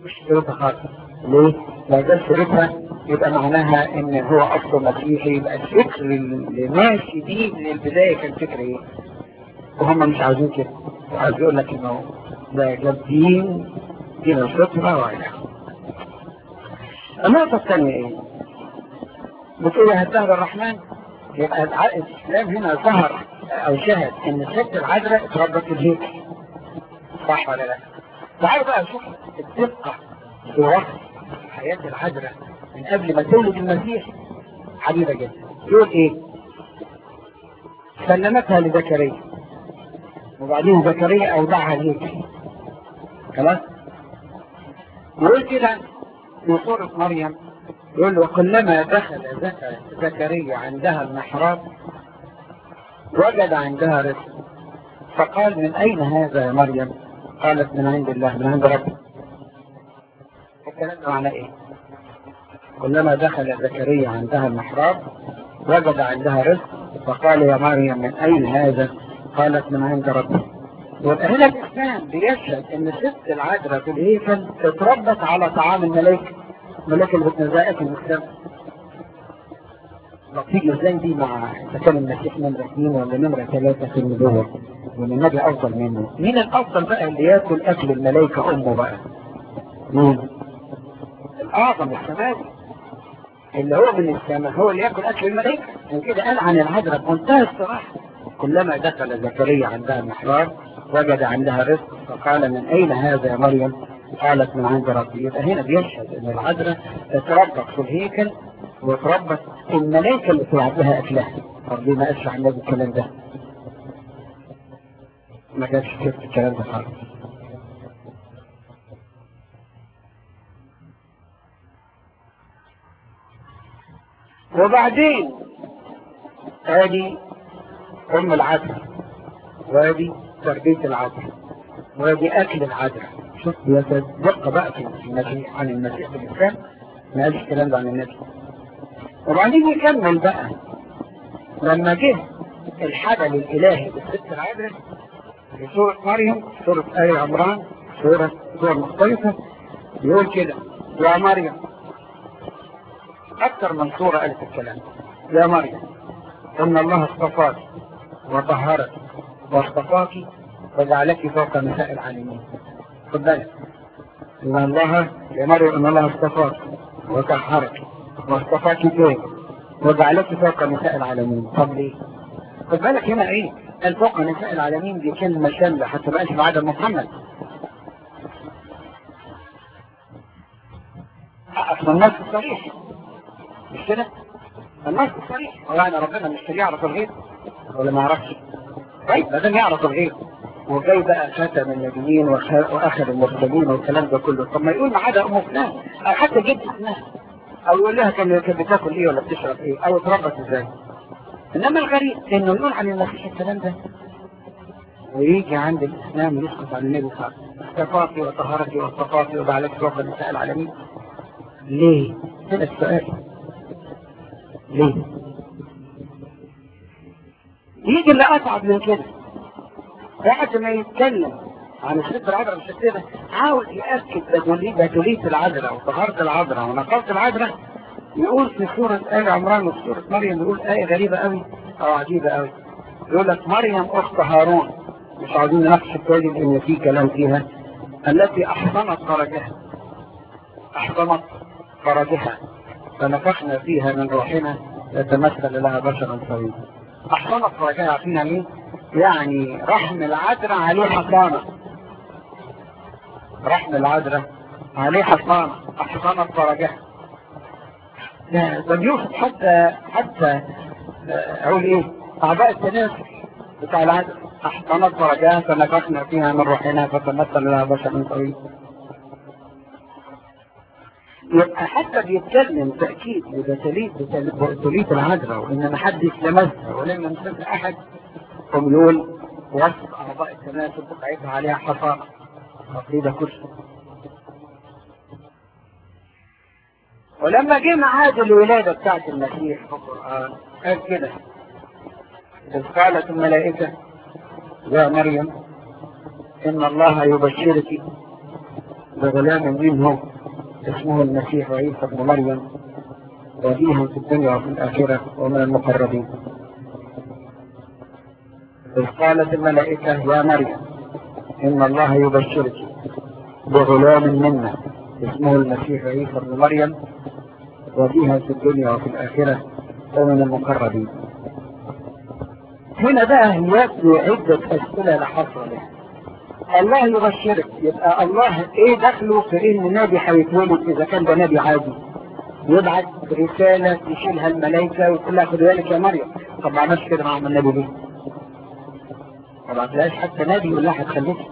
مش سيرتها خالص ليه؟ لو ده سيرتها يبقى معناها ان هو اصله مسيحي يبقى الفكر اللي ماشي بيه من البدايه كان فكر ايه؟ وهم مش عاوزين كده عايز يقول لك انه ده جاب دين دين الفطره والى النقطه الثانيه ايه؟ بتقول هتهدى الرحمن يبقى الاسلام هنا ظهر او شهد ان الست العذراء اتربت في الهيكل صح ولا لا؟ تعالوا بقى نشوف الدقه في وصف حياه العذراء من قبل ما تولد المسيح عجيبه جدا يقول ايه؟ سلمتها لزكريا وبعدين زكريا اودعها الهيكل خلاص؟ يقول كده في سوره مريم يقول وكلما دخل زكريا عندها المحراب وجد عندها رزق فقال من أين هذا يا مريم قالت من عند الله من عند ربي الكلام ده معناه ايه كلما دخل زكريا عندها المحراب وجد عندها رزق فقال يا مريم من أين هذا قالت من عند ربي يبقى هنا الإسلام بيشهد إن ست العذراء في الهيكل اتربت على طعام الملائكة الملائكة اللي بتنزقها في المجتمع تيجي ازاي دي مع اذا كان المسيح نمرة اثنين ولا نمرة ثلاثة في النبوة وان النبي افضل منه مين الافضل بقى اللي ياكل اكل الملائكة امه بقى مين الاعظم السماوي اللي هو من السماء هو اللي ياكل اكل الملائكة عشان كده قال عن العذراء بمنتهى الصراحة كلما دخل زكريا عندها محراب وجد عندها رزق فقال من اين هذا يا مريم قالت من عند ربي يبقى هنا بيشهد ان العذراء اتربت في الهيكل وتربت الملائكة اللي تلعب لها أكلها طب ليه ما قالش عن النبي الكلام ده؟ ما جابش سيرة الكلام ده خالص وبعدين ادي ام العذراء وادي تربية العذراء وادي اكل العذراء شوف يا دقة بقى في المسيح عن المسيح بالاسلام ما قالش الكلام ده عن النبي وبعدين يكمل بقى لما جه الحبل الالهي بالست العذراء في سورة مريم سورة آل عمران سورة سورة مختلفة يقول كده يا مريم أكثر من سورة قالت الكلام يا مريم إن الله اصطفاك وطهرك واصطفاك وجعلك فوق نساء العالمين خد بالك إن الله يا مريم إن الله اصطفاك وطهرك واصطفاك فين وجعلك فوق نساء العالمين طب ليه خد بالك هنا ايه قال فوق نساء العالمين دي كلمة شاملة حتى بقاش في عدد محمد اصل النص صريح مش كده النص صريح هو يعني ربنا مش يعرف الغيب ولا ما يعرفش طيب لازم يعرف الغيب وجاي بقى ختم النبيين واخر المرسلين والكلام ده كله طب ما يقول ما عدا ام فلان او حتى جد اسمها او يقول لها كان كانت بتاكل ايه ولا بتشرب ايه او اتربت ازاي انما الغريب انه يقول عن المسيح الكلام ده ويجي عند الاسلام يسقط عن النبي صلى الله عليه وسلم اصطفاكي وطهرتي واصطفاكي وجعلك فوق نساء العالمين ليه؟ هنا السؤال ليه؟ يجي اللي اصعب من كده بعد ما يتكلم عن الست العذراء مش كده عاوز يأكد بدولية العذراء وطهارة العذراء ونقاوة العذراء يقول في سورة آل عمران وفي سورة مريم يقول آية غريبة قوي أو عجيبة قوي يقول لك مريم أخت هارون مش عاوزين نناقش التالي لأن في كلام فيها التي أحضنت فرجها أحضنت فرجها فنفخنا فيها من روحنا يتمثل لها بشرا سويا أحضنت فرجها عارفين مين؟ يعني رحم العذراء عليه حصانة رحم العذراء عليه حصانة أحصانة فرجها ده ده بيوصف حتى حتى أقول إيه أعضاء التناسل بتاع العذراء أحصانت فرجها فنفخنا فيها من روحنا فتمثل لها بشرا طويل يبقى حتى بيتكلم تأكيد بتولية العذراء وإن ما حدش لمسها ولم يمسسها أحد هم يقول وصف أعضاء التناسل بتاعتها عليها حصانة عقيدة كرسي ولما جه ميعاد الولادة بتاعت المسيح في القرآن قال كده إذ قالت الملائكة يا مريم إن الله يبشرك بغلام منه اسمه المسيح عيسى ابن مريم وجيها في الدنيا وفي الآخرة ومن المقربين إذ قالت الملائكة يا مريم إن الله يبشرك بغلام منا اسمه المسيح عيسى ابن مريم وجيها في الدنيا وفي الآخرة ومن المقربين هنا بقى يأتي عدة أسئلة لحصر لها الله يبشرك يبقى الله ايه دخله في ان نبي هيتولد اذا كان ده نبي عادي يبعت رسالة يشيلها الملائكة ويقول لها خد بالك يا مريم طب ما عملش كده مع النبي ليه؟ ما بعتلهاش حتى نبي يقول لها هتخليكي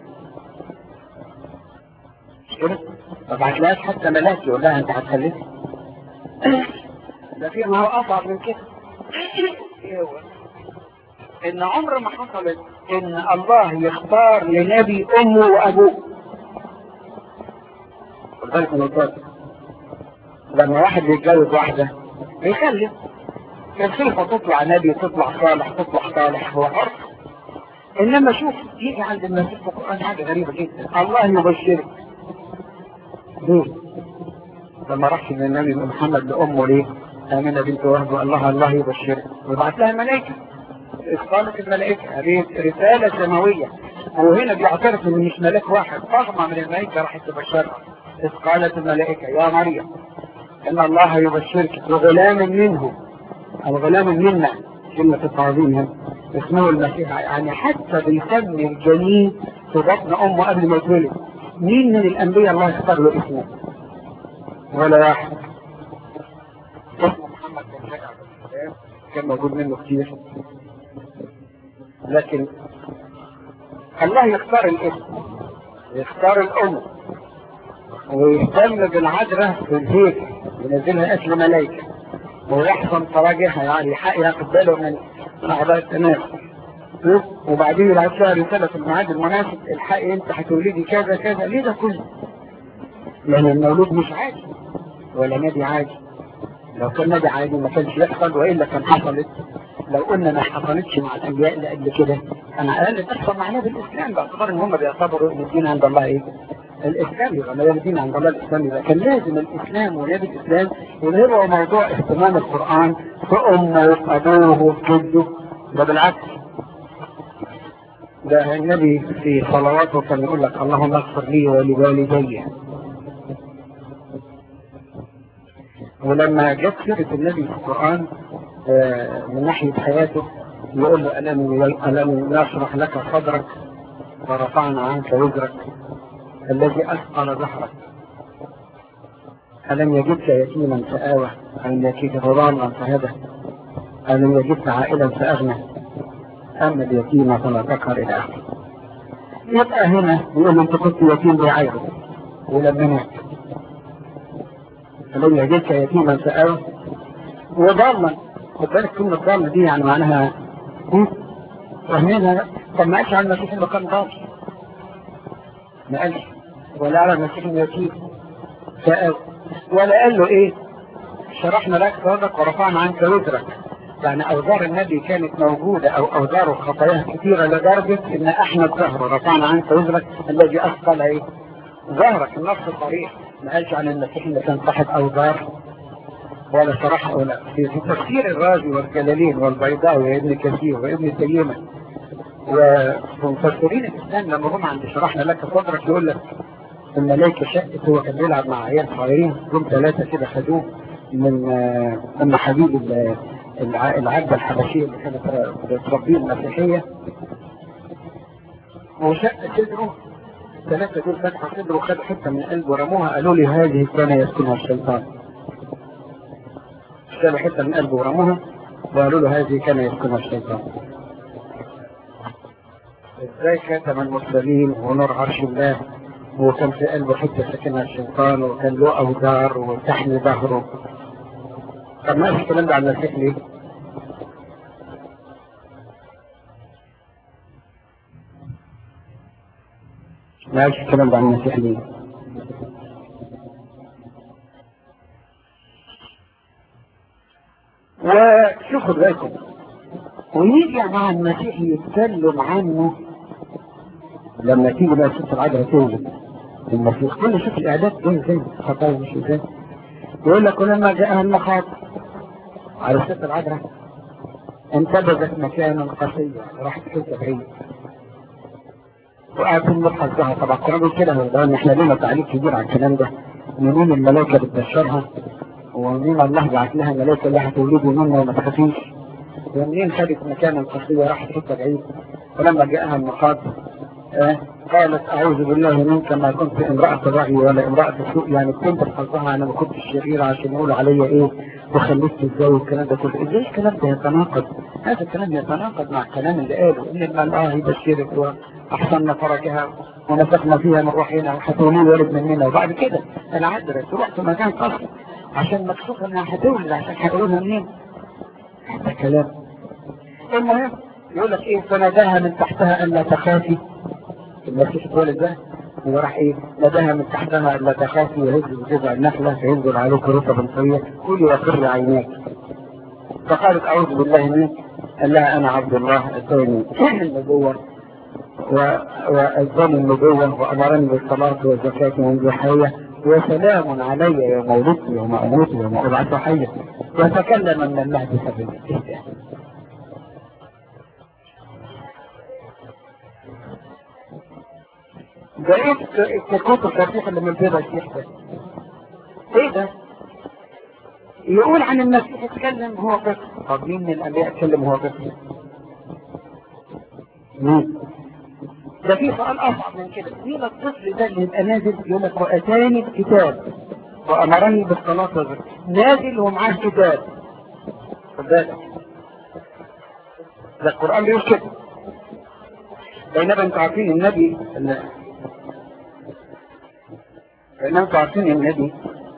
مش كده؟ ما بعتلهاش حتى ملاك يقول لها انت هتخليكي ده في ما هو اصعب من كده ايه هو؟ ان عمر ما حصلت ان الله يختار لنبي امه وابوه خد بالك من الضابط لما واحد يتجوز واحدة بيخلف الخلفة تطلع نبي تطلع صالح تطلع صالح هو حر انما شوف يجي عند المسيح في القرآن حاجة غريبة جدا الله يبشرك ليه؟ لما رحت من النبي محمد لأمه ليه؟ آمنة بنت وهب الله الله يبشرك ويبعت لها ملائكة إذ قالت الملائكة هذه رسالة سماوية وهنا بيعترف ان مش ملاك واحد طغمة من الملائكة راحت تبشرها إذ قالت الملائكة يا مريم إن الله يبشرك بغلام منه الغلام منا كلمة التعظيم هنا اسمه المسيح يعني حتى بيسمي الجنين في بطن أمه قبل ما يتولد مين من الأنبياء الله يختار له اسمه ولا واحد اسمه محمد بن شجع كان موجود منه كتير لكن الله يختار الاسم يختار الأم ويهتم بالعذرة في الهيكل ينزلها اسم ملائكة ويحفظ تراجعها يعني ياخد باله من أعضاء التناسل وبعدين يبعت لها رسالة في الميعاد المناسب الحقي انت هتولدي كذا كذا ليه ده كله؟ لأن المولود مش عادي ولا نبي عادي لو كان نبي عادي ما كانش يحصل وإلا كان حصلت لو قلنا ما حصلتش مع الأنبياء اللي قبل كده أنا أقل تحصل معنا بالإسلام باعتبار إن هم بيعتبروا إن الدين عند الله إيه؟ الإسلام يبقى ما الدين عند الله الإسلام يبقى كان لازم الإسلام ونبي الإسلام يظهروا موضوع اهتمام القرآن في أمه وفي أبوه وفي جده ده بالعكس ده النبي في صلواته كان يقول لك اللهم اغفر لي ولوالدي ولما جت سيرة النبي في القرآن من ناحية حياته يقول له ألم ألم نشرح لك صدرك ورفعنا عنك وزرك الذي أثقل ظهرك ألم يجدك يتيما فآوى ألم يجدك ضلالا فهدى ألم يجدك عائلا فأغنى أما اليتيم فلا تقهر إلى آخره يبقى هنا يقول أنت كنت يتيم بعيره ولما مات ألم يجدك يتيما فآوى وضالا خد بالك كلمة ضالة دي يعني معناها فاهمينها طب ما قالش عن المسيح انه كان ضال ما قالش ولا على المسيح انه يتيم فآوى ولا قال له ايه شرحنا لك صدرك ورفعنا عنك وزرك يعني اوزار النبي كانت موجودة او اوزاره خطاياه كثيرة لدرجة ان احنا الظهر رفعنا عنك وزرك الذي اثقل ايه ظهرك النص صريح ما قالش عن المسيح انه كان صاحب اوزار ولا صراحة ولا في تفسير الرازي والجلالين والبيضاوي وابن كثير وابن تيمة ومفسرين الاسلام لما هم عند شرحنا لك صدرك يقول لك الملائكة شقت هو كان بيلعب مع عيال صغيرين دول ثلاثة كده خدوه من من حبيب العبدة الحبشية اللي كانت بتربيه المسيحية وشق صدره ثلاثة دول فتحوا صدره وخدوا حتة من قلبه ورموها قالوا لي هذه كان يسكنها الشيطان شالوا حتة من قلبه ورموها وقالوا له هذه كان يسكنها الشيطان ازاي كتم المرسلين ونور عرش الله وكان في قلبه حتة سكنها الشيطان وكان له أوزار وتحمي ظهره طب ما الكلام ده عن المسيح ليه؟ ما قالش الكلام ده عن المسيح ليه؟ وشوفوا بالكم ويجي مع المسيح يتكلم عنه لما تيجي بقى ست العذراء تولد المسيح كل شوف الاعداد جاي ازاي خطايا مش ازاي يقول لك ولما جاءها المخاض على الست العذراء انتبذت مكانا قصيا راحت حته بعيد وقعد في المصحف ده طبعا الكلام ده كده لان احنا لنا تعليق كبير على الكلام ده منين الملائكه بتبشرها ومنين الله بعت لها ملائكه اللي هتولدوا منه وما تخافيش ومنين خدت مكانا قصيا راحت حته بعيد ولما جاءها المخاض آه قالت اعوذ بالله منك ما كنت امرأة رأي ولا امرأة سوء يعني كنت في حظها انا ما كنتش شريرة عشان يقولوا عليا ايه وخليت ازاي والكلام ده كله ازاي الكلام ده يتناقض هذا الكلام يتناقض مع الكلام اللي قاله ان المرأة يبشرك واحسننا فرجها ونفخنا فيها من روحنا وحتولي ولد مننا وبعد كده العذراء تروح في مكان قصر عشان مكشوف انها هتولد عشان هتقولها منين هذا كلام المهم يقول لك ايه فناداها من تحتها الا تخافي المسيح اتولد ده وراح ايه ناداها من تحتها الا تخافي وهز بجذع النخله فينزل عليك رطبا طريه قولي وقر عيناك فقالت اعوذ بالله منك قال لها انا عبد الله اتاني النبوه والزم النبوه وامرني بالصلاه والزكاه منذ حيه وسلام علي يوم ولدت يوم اموت يوم ابعث حيا وتكلم من المهد سبيلا ده ايه الكتكوت الخفيف اللي من بيضة الشيخ ده ايه ده يقول عن المسيح يتكلم هو طفل طب مين من الانبياء اتكلم هو طفل مين ده في سؤال اصعب من كده مين الطفل ده اللي يبقى نازل يقول لك واتاني الكتاب وامرني بالصلاه والزكاه نازل ومعاه كتاب خد بالك ده القران بيقول كده بينما انتوا عارفين النبي لأن أنتم عارفين النبي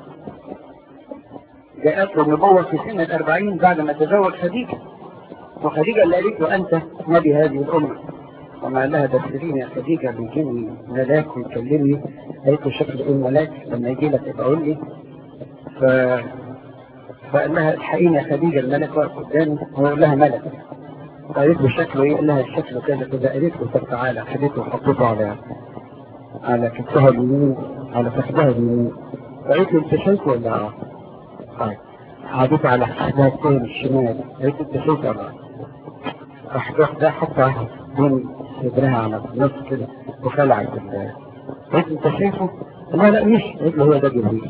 جاءت له النبوة في سن الأربعين بعد ما تزوج خديجة وخديجة اللي قالت له أنت نبي هذه الأمة وما قال لها دسريني يا خديجة بيجيني ملاك ويكلمني قالت له شكل إيه الملاك لما يجي لك ابقى قول لي ف... فقال لها الحقيني يا خديجة الملك واقف قدامي هو يقول لها ملك قالت له شكله ايه؟ قال لها الشكل كذا كذا قالت له طب تعالى خدته وحطيته على على كتفها اليمين على فخذها اليمين قالت له انت شايفه ولا اه؟ طيب عادت على فخذها الثاني الشمال قالت له انت شايفه ولا اه؟ راح ده حطها بين صدرها على النص كده وخلعت ال قالت له انت شايفه؟ لا لا مش قالت له هو ده جبريل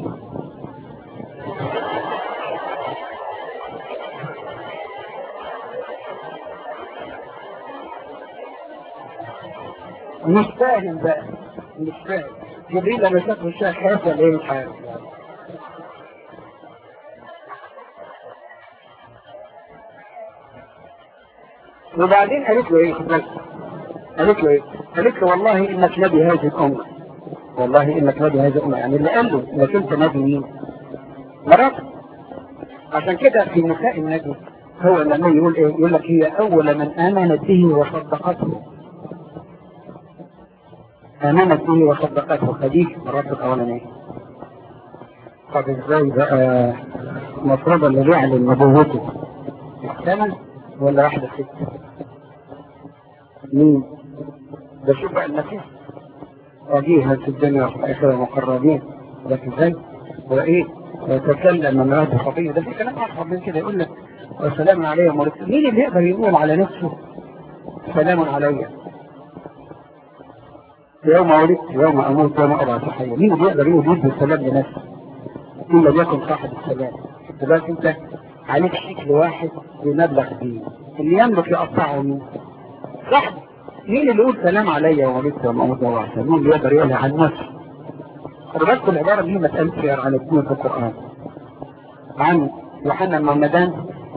مش فاهم بقى مش فاهم جبريل لما شاف الشيخ خاف ولا ايه مش عارف وبعدين قالت له ايه قالت له ايه قالت له والله انك نبي هذه الامه والله انك نبي هذه الامه يعني اللي قال له انك انت نبي مين مرات عشان كده في نساء النبي هو لما يقول ايه يقول لك هي اول من امنت به وصدقته آمنت به وصدقته خديجة مرات الأولانية طب ازاي بقى المفروض اللي يعلن نبوته محتمل ولا واحدة ست؟ مين؟ ده شوف بقى المسيح وجيها في الدنيا وفي الآخرة مقربين لكن ازاي؟ وإيه؟ ويتكلم من رأت خطية ده في كلام أصعب من كده يقول لك وسلام علي مرسل مين اللي يقدر يقول على نفسه سلام علي يوم ولدت يوم اموت يوم ابعث حيا مين اللي يقدر يقول يدي السلام لنفسه ان لم يكن صاحب السلام دلوقتي انت عليك شكل واحد بمبلغ دين اللي يملك يقطعه مين صح مين اللي يقول سلام عليا وولدت يوم اموت يوم ابعث مين اللي يقدر يقولها عن نفسه خلي بالكم العباره دي ما اتقالتش غير عن اثنين في القران عن يوحنا المعمدان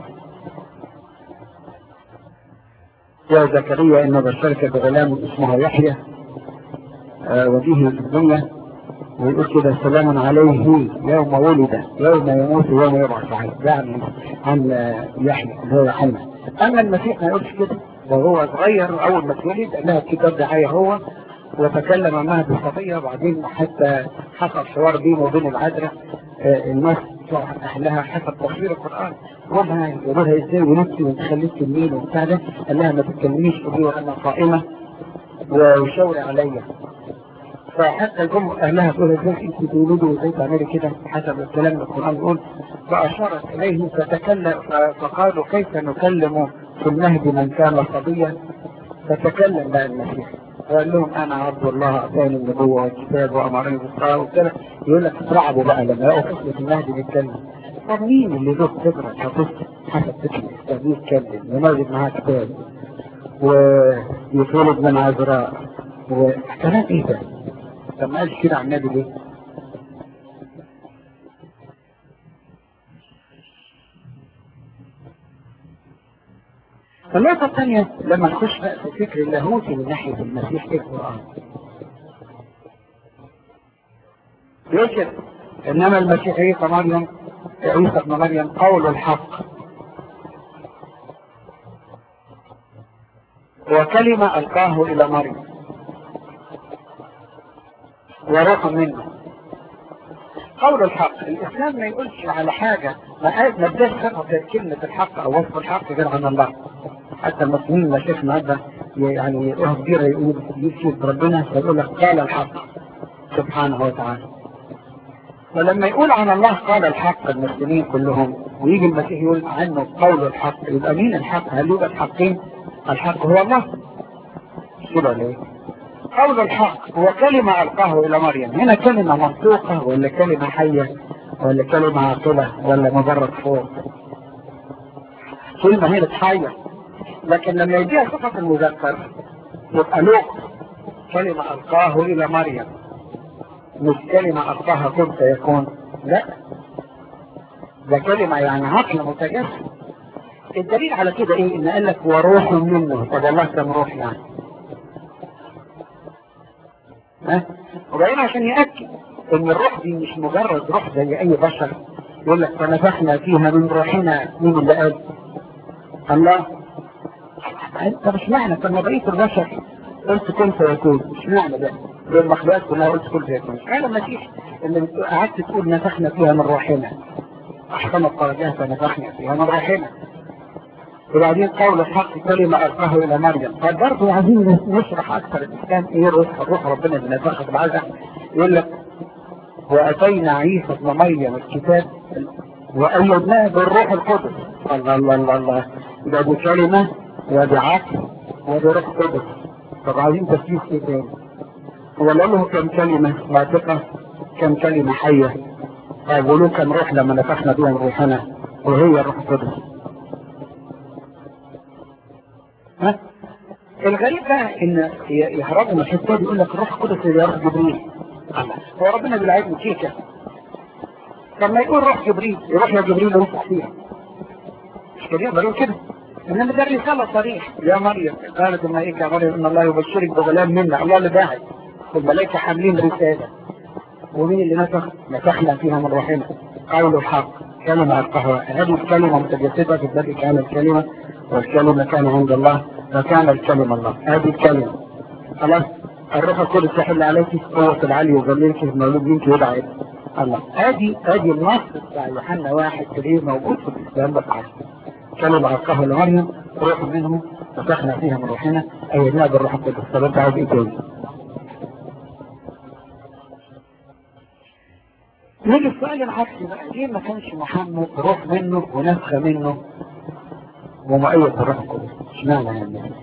يا زكريا ان بشرك بغلام اسمه يحيى وجيه في الدنيا ويقول كده سلام عليه يوم ولد يوم يموت ويوم يبعث عليه يعني عن يحيى اللي هو يوحنا اما المسيح ما يقولش كده وهو صغير اول ما اتولد قال لها الكتاب ده حي هو وتكلم معها بالصفية وبعدين حتى حصل حوار بينه وبين العذراء الناس اهلها حسب تفسير القران وما يقولوا لها ازاي ولدتي وانت خليتي منين وبتاع ده قال لها ما تتكلميش قولي انا صائمه وشاوري عليا فحتى جم اهلها تقول ازاي انت تولدوا وازاي تعملي كده حسب الكلام القران يقول فاشارت اليه فتكلم فقالوا كيف نكلم في المهد من كان صبيا فتكلم بقى المسيح وقال لهم انا عبد الله اعطاني النبوه والكتاب وامرني بالصلاه وكده يقول لك اترعبوا بقى لما يلاقوا طفل في المهد بيتكلم طب مين اللي له قدره كطفل حسب فكر الاسلام يتكلم وموجود معاه كتاب ويتولد من عذراء وكلام ايه ده؟ طب ما قالش كده عن النبي ليه؟ النقطة الثانية لما نخش بقى في فكر اللاهوتي من ناحية المسيح في القرآن. يوجد إنما المسيح عيسى مريم عيسى ابن مريم قول الحق وكلمة ألقاه إلى مريم وروح منه قول الحق الإسلام ما يقولش على حاجة ما ما اداش صفة كلمة الحق أو وصف الحق غير عن الله حتى المسلمين ما شيخ النهارده يعني يقولها كبيرة يقول يكشف ربنا فيقول لك قال الحق سبحانه وتعالى فلما يقول عن الله قال الحق المسلمين كلهم ويجي المسيح يقول عنه قول الحق يبقى مين الحق؟ هل يوجد حقين؟ الحق هو الله كده ليه؟ قول الحق هو كلمة ألقاه إلى مريم هنا كلمة منطوقة ولا كلمة حية ولا كلمة عاقلة ولا مجرد صوت كلمة هنا حية لكن لما يجيها صفة المذكر يبقى له كلمة ألقاه إلى مريم مش كلمة ألقاها كن فيكون لا ده كلمة يعني عقل متجسد الدليل على كده ايه ان قال لك وروح منه طب الله كم روح يعني ها وبعدين عشان يأكد ان الروح دي مش مجرد روح زي اي بشر يقول لك فنفخنا فيها من روحنا مين اللي قال الله طب اشمعنى طب ما بقيه البشر قلت كن فيكون اشمعنى ده المخلوقات كلها قلت كن فيكون هذا المسيح اللي قعدت تقول نفخنا فيها من روحنا احسن الدرجات فنفخنا فيها من روحنا وبعدين قول الحق كلمة ألقاه إلى مريم فبرضه عايزين نشرح أكثر الإسلام إيه روح الروح ربنا اللي نفخ بالعزة يقول لك وأتينا عيسى ابن مريم الكتاب وأيدناه بالروح القدس الله الله الله الله ده دي كلمة ودي عقل ودي روح قدس طب عايزين تفسير إيه تاني؟ هو له كم كلمة ناطقة كم كلمة حية طيب ولو كم روح لما نفخنا بيها من روحنا وهي الروح القدس ها؟ الغريب بقى ان يهربوا من الحته دي يقول لك الروح القدس اللي روح جبريل هو ربنا بالعيد كيكه لما يقول روح جبريل يروح يا جبريل يروح فيها مش كده يقدر كده انما ده الرساله صريح يا مريم قالت الملائكه يا مريم ان الله يبشرك بغلام منا الله اللي باعت والملائكه حاملين رساله ومين اللي نفخ؟ نفخنا فيها من روحنا قول الحق كلمة القهوة هذه الكلمة متجسدة في البدء كان الكلمة والكلمة كان عند الله وكان الكلمة الله هذه الكلمة خلاص الروح القدس يحل عليك قوة العلي وظليلك المولود منك يدعى الله هذه هذه النص بتاع يوحنا واحد كبير موجود في الإسلام بتاعه كلمة القهوة لمريم روح منه فتحنا فيها من روحنا أيدنا بالروح القدس طب أنت عايز إيه تاني؟ نيجي السؤال العكسي بقى ليه ما كانش محمد روح منه ونفخه منه ومؤيد الروح القدس اشمعنى يعني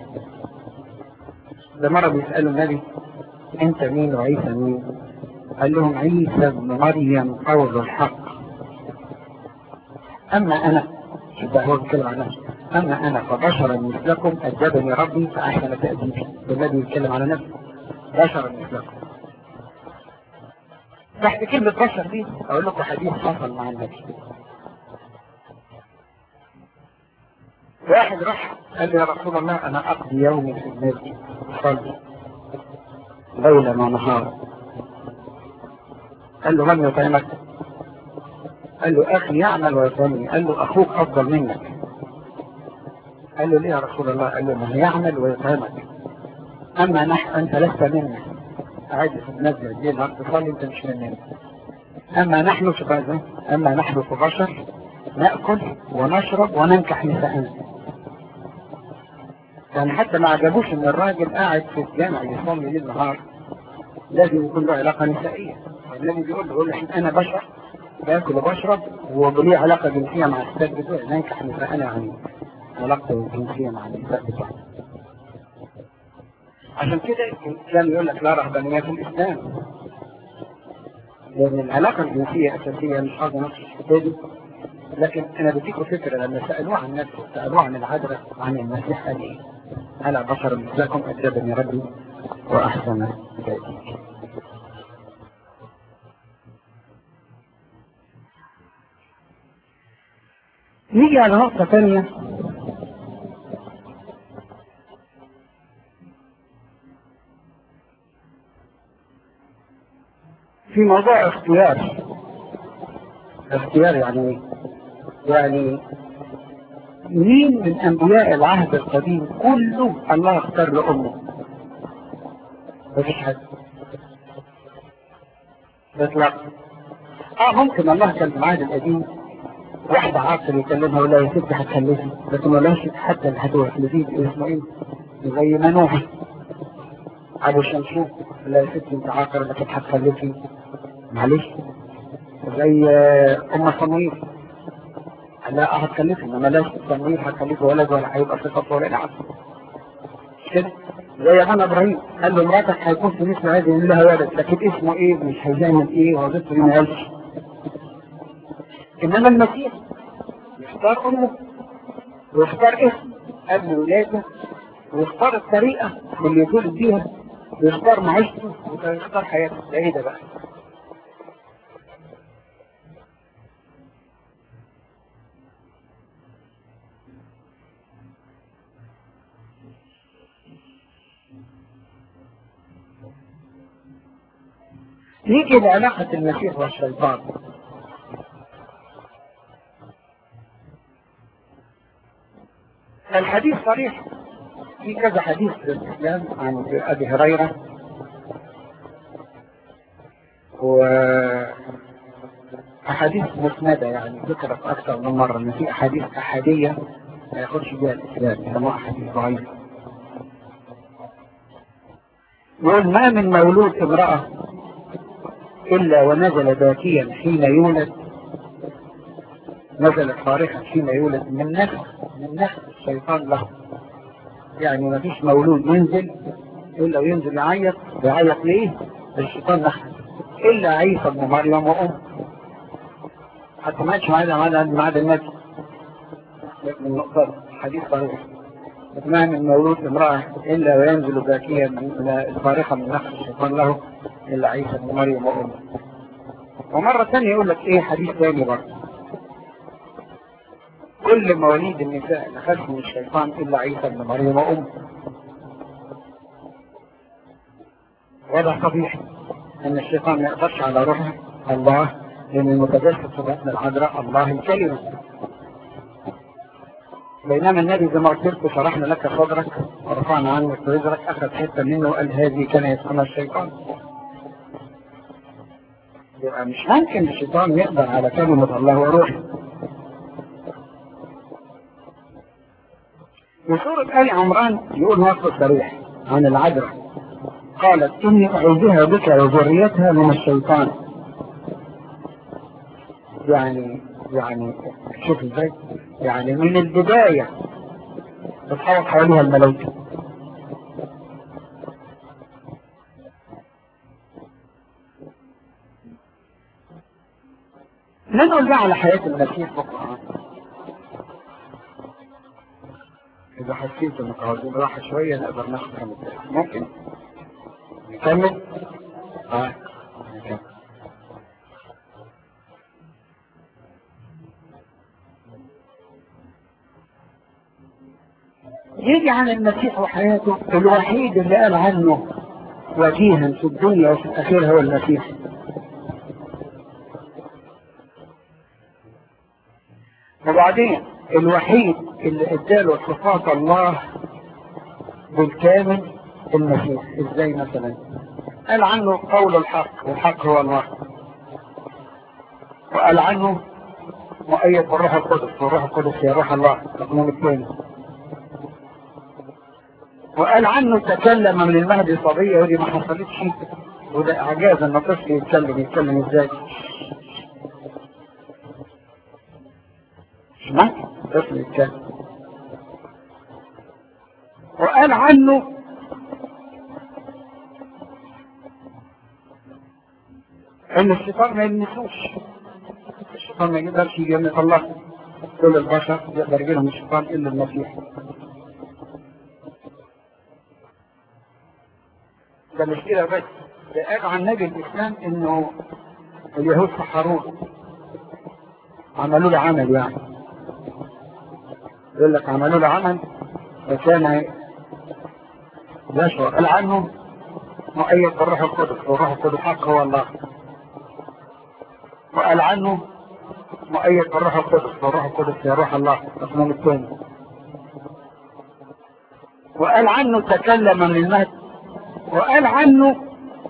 ده مرة بيسألوا النبي انت مين وعيسى مين قال لهم عيسى ابن مريم قول الحق اما انا ده هو بيتكلم عن نفسه اما انا فبشرا مثلكم ادبني ربي فاحسن تأديبي النبي يتكلم على نفسه بشرا مثلكم تحت كلمة بشر دي اقول لكم حديث حصل مع النبي واحد راح قال لي يا رسول الله انا اقضي يومي في المسجد اصلي ليلا ونهارا قال له من يطعمك؟ قال له اخي يعمل ويطعمني قال له اخوك افضل منك قال له ليه يا رسول الله؟ قال له ما يعمل ويطعمك اما نحن انت لست منا عادي في النزل الليل نهار تصلي انت مش مننا اما نحن في اما نحن في بشر ناكل ونشرب وننكح نساءنا يعني حتى ما عجبوش ان الراجل قاعد في الجامع يصلي ليل نهار لازم يكون له علاقة نسائية النبي بيقول له يقول له أنا بشر باكل وبشرب ولي علاقة جنسية مع الستات بتوعي ننكح نساءنا يعني علاقة جنسية مع النساء بتوعي عشان كده الإسلام يقول لك لا رهبانية في الإسلام لأن العلاقة الجنسية أساسية مش حاجة نفس الحكاية لكن أنا بديكم فكرة لما سألوه عن نفسه سألوه عن العذراء عن المسيح قال إيه؟ ألا بشر مثلكم أجابني ربي وأحسن ذلك نيجي على نقطة ثانية في موضوع اختيار اختيار يعني ايه؟ يعني مين من انبياء العهد القديم كله الله اختار له امه مفيش حد اطلاقا اه ممكن الله كان في العهد القديم واحدة عاقل يكلمها ولا يا ست هتخلفي لكن ولا ست حتى اللي هتخلفيه اسمه ايه؟ زي منوح ابو شمشون لا يا ست انت عاقل لكن هتخلفي معلش زي ام صمويل لا هتخلفي انما لا صمويل هتخلفي ولد ولا هيبقى ثقة ولا نعم كده زي ابونا ابراهيم قال له مراتك هيكون في مثل هذه لها ولد لكن اسمه ايه مش هيعمل ايه وظيفته ما قالش انما المسيح يختار امه ويختار اسم قبل ولاده ويختار الطريقه اللي يتولد بيها ويختار معيشته ويختار حياته ده ايه ده بقى نيجي لعلاقة المسيح والشيطان الحديث صريح في كذا حديث في الإسلام عن أبي هريرة و أحاديث مسندة يعني ذكرت أكثر من مرة إن في أحاديث أحادية ما ياخدش بها الإسلام يسموها أحاديث ضعيفة يقول ما من مولود امرأة إلا ونزل باكيا حين يولد نزل صارخا حين يولد من نفس من نفس الشيطان له يعني ما فيش مولود ينزل إلا وينزل يعيط يعيط ليه؟ الشيطان نحن إلا عيسى بن مريم وأم حتى ما عادش معانا معانا معانا النبي من النقطة حديث صحيح ما من مولود امرأة إلا وينزل باكيا من صارخا من نفس الشيطان له إلا عيسى بن مريم وأم ومرة ثانية يقول لك إيه حديث ثاني برضه كل مواليد النساء نخاف من الشيطان إلا عيسى بن مريم وأم وضع طبيعي أن الشيطان ما يقدرش على روح الله لأن المتجسد في بطن العذراء الله الكلمة بينما النبي زي ما قلت لكم شرحنا لك صدرك ورفعنا عنك وزرك أخذ حتة منه وقال هذه كان يسمى الشيطان يبقى مش ممكن الشيطان يقدر على كلمة الله وروحه في سورة آل عمران يقول نص صريح عن العذراء قالت إني أعوذها بك وذريتها من الشيطان يعني يعني شوف ازاي يعني من البداية بتحوط حواليها الملائكة ندخل بقى على حياة المسيح بكرة إذا حسيت إنك عاوزين راحة شوية نقدر ناخد خمس دقايق ممكن نكمل؟ آه نكمل يجي عن المسيح وحياته الوحيد اللي قال عنه وجيها في الدنيا وفي الأخير هو المسيح وبعدين الوحيد اللي اداله صفات الله بالكامل المسيح ازاي مثلا قال عنه قول الحق والحق هو الله وقال عنه مؤيد بالروح القدس والروح القدس هي روح الله الرقم الثاني وقال عنه تكلم من المهدي صبية ودي ما حصلتش وده اعجاز ان طفل يتكلم يتكلم ازاي سمعت طفل يتكلم وقال عنه ان الشيطان ما يلمسوش الشيطان ما يقدرش يجي جنة الله كل البشر يقدر يجيلهم الشيطان الا المسيح ده مش كده بس ده قال عن نبي الاسلام انه اليهود سحروه عملوا له عمل يعني يقول لك عملوا له عمل وكان يشعر قال عنه مؤيد بالروح القدس والروح القدس حق هو الله وقال عنه مؤيد بالروح القدس والروح القدس يا روح الله اسمه الثاني وقال عنه تكلم من المهد وقال عنه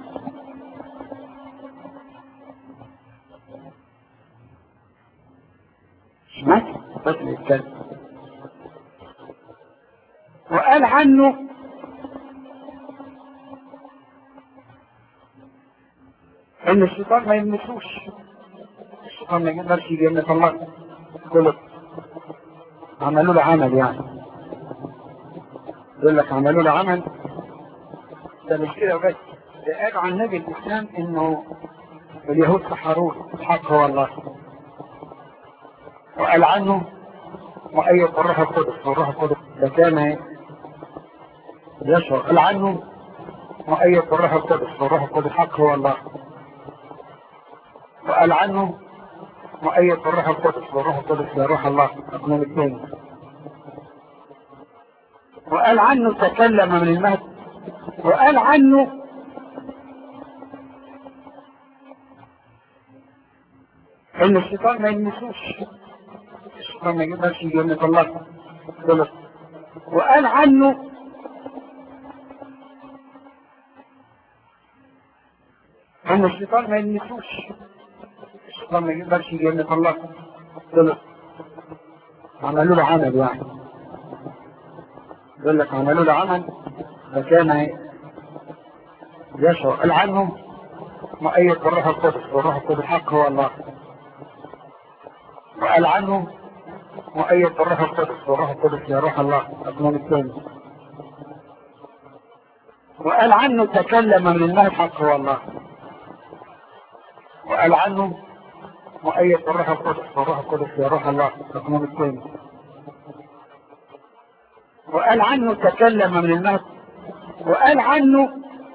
سمعت بس يتكلم وقال عنه ان الشيطان ما يلمسوش الشيطان ما يقدرش يجي جنة الله كله عملوا له عمل يعني يقول لك عملوا له عمل ده مش كده بس ده قال عن نبي الاسلام انه اليهود سحروه الحق هو الله وقال عنه مؤيد بالروح القدس والروح القدس ده كان يشعر قال عنه مؤيد بالروح القدس والروح القدس حق هو الله وقال عنه مؤيد بالروح القدس والروح القدس يا روح الله أقنون الثاني وقال عنه تكلم من المهد وقال عنه ان الشيطان ما يلمسوش الشيطان ما يقدرش يجي جنة الله خلص وقال عنه ان الشيطان ما يلمسوش الشيطان ما يقدرش يجي جنة الله خلص عملوا له عمل يعني يقول لك عملوا له عمل فكان يشعر قال عنه مؤيد بالروح القدس والروح القدس حق هو الله وقال عنه مؤيد بالروح القدس والروح القدس يا روح الله أقنون الثاني وقال عنه تكلم من المهد حق هو الله وقال عنه مؤيد بالروح القدس والروح القدس يا روح الله أقنون الثاني وقال عنه تكلم من المهد وقال عنه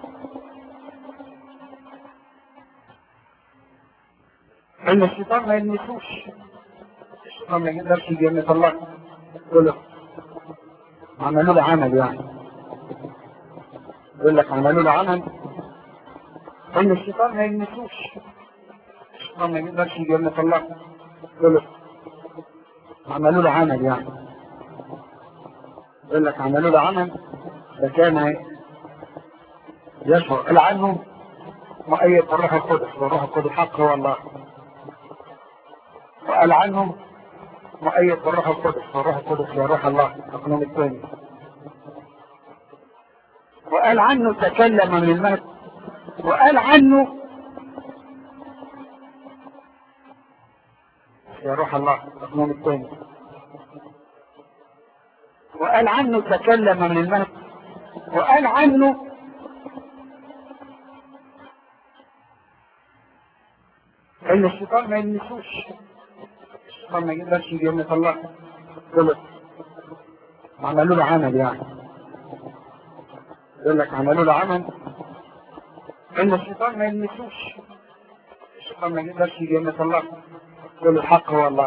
ان الشيطان ما يلمسوش الشيطان ما يقدرش يجي جنة الله يقول عملوا له عمل يعني يقول لك عملوا له عمل ان الشيطان ما يلمسوش الشيطان ما يقدرش يجي جنة الله يقول عملوا له عمل يعني يقول لك عملوا له عمل فكان يشعر قال عنه مؤيد بالروح القدس والروح القدس حق هو الله وقال عنه مؤيد بالروح القدس والروح القدس يا روح الله أقنون الثاني وقال عنه تكلم من المهد وقال عنه يا روح الله أقنون الثاني وقال عنه تكلم من المهد وقال عنه ان الشيطان ما يلمسوش الشيطان ما يقدرش يجي جنة الله خلص عملوا له عمل يعني يقول لك عملوا له عمل ان الشيطان ما يلمسوش الشيطان ما يقدرش يجي جنة الله يقول الحق هو الله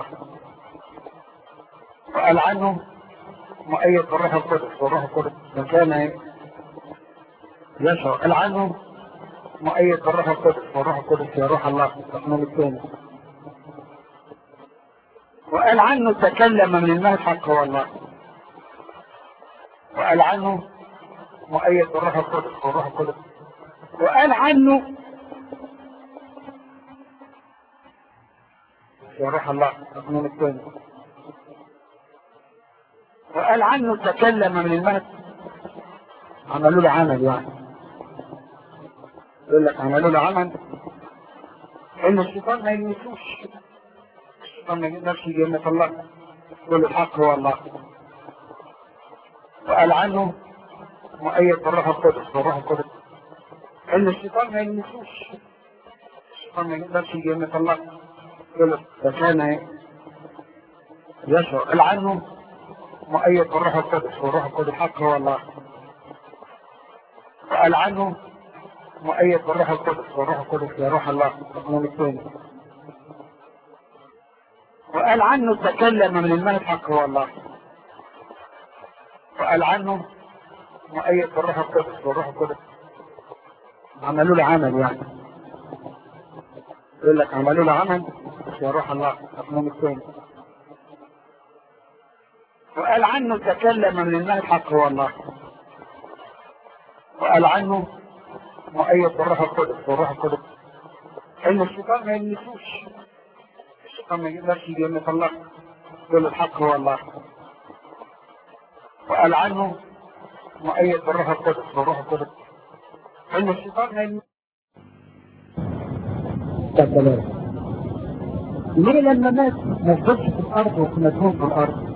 وقال عنه مؤيد بالروح القدس والروح القدس وكان يشعر قال عنه مؤيد بالروح القدس والروح القدس يا روح الله أقنون الثاني وقال عنه تكلم من المهد حق هو الله وقال عنه مؤيد بالروح القدس والروح القدس وقال عنه يا روح الله أقنون الثاني وقال عنه تكلم من المهد عملوا له عمل يعني يقول لك عملوا له عمل ان الشيطان ما يلمسوش الشيطان ما يقدرش يجي يمة الله يقول الحق هو الله وقال عنه مؤيد بالروح القدس بالروح القدس ان الشيطان ما يلمسوش الشيطان ما يقدرش يجي يمة الله يقول فكان يشعر قال عنه مؤيد بالروح القدس والروح القدس حق هو الله وقال عنه مؤيد بالروح القدس والروح القدس يا روح الله احنا الاثنين وقال عنه تكلم من المهد حق هو الله وقال عنه مؤيد بالروح القدس والروح القدس عملوا له عمل يعني يقول لك عملوا له عمل يا روح الله احنا الاثنين وقال عنه تكلم من المهد حق هو الله وقال عنه مؤيد بالروح القدس والروح القدس ان الشيطان ما يلمسوش الشيطان ما يقدرش يجي يمة الله يقول الحق هو الله وقال عنه مؤيد بالروح القدس والروح القدس ان الشيطان ما يلمسوش ليه لما مات ما فضلش في الارض ومدفون في الارض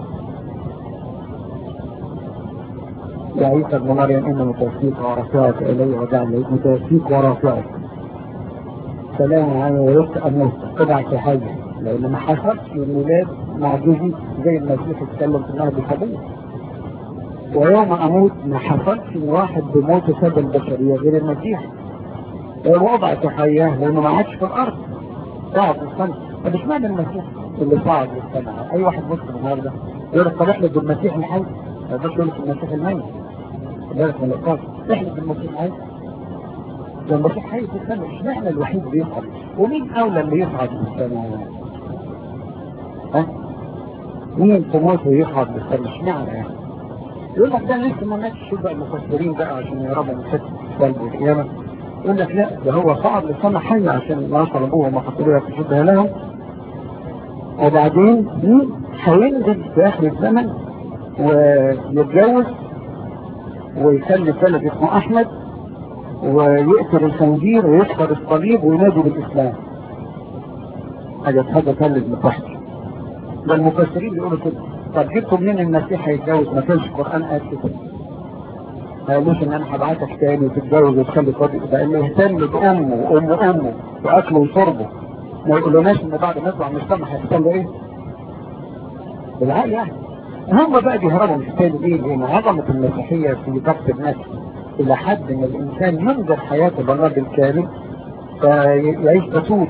يا عيسى ابن مريم إن متوفيك ورافعك إلي وجعل متوفيك ورافعك سلام على ورثت أموت طبعا في حاجة لأن ما حصلش الميلاد معجزي زي المسيح اتكلم في النهر الحديث ويوم أموت ما حصلش إن واحد بموت ساب البشرية غير المسيح ووضعت حياه لأنه ما عادش في الأرض صعد للسماء طب اشمعنى المسيح اللي صعد للسماء أي واحد مسلم النهارده يقول لك طب احنا بالمسيح الحي ما يقدرش يقول لك المسيح الميت بالك من الإقامة احنا بالمسيح حي ده المسيح حي في السماء اشمعنى الوحيد اللي يصعد ومين أولى اللي يصعد للسماء ها مين في موته يصعد للسماء اشمعنى يعني يقول لك ده لسه ما ماتش شوف بقى المفسرين بقى عشان يهربوا من فتح قلب القيامة يقول لك لا ده هو صعد للسماء حي عشان ما طلبوه وما خطروها تشبه لهم وبعدين هينزل في آخر الزمن ويتجوز ويكلف ولد اسمه أحمد ويقتل الخنزير ويكسر الصليب وينادي بالإسلام حاجة حاجة تلج متوحدة ده المفسرين بيقولوا كده طب جبتوا منين المسيح هيتجوز ما كانش القرآن قال كده ما قالوش ان انا هبعتك تاني وتتجوز وتخلي صديق ده اللي يهتم بامه وام امه واكله وشربه ما يقولوناش ان بعد ما يطلع من السما هيحصل له ايه؟ بالعقل يعني هم بقى بيهربوا من التاني ايه لان عظمه المسيحيه في ضبط النفس الى حد ان الانسان ينظر حياته بالله بالكامل فيعيش بطول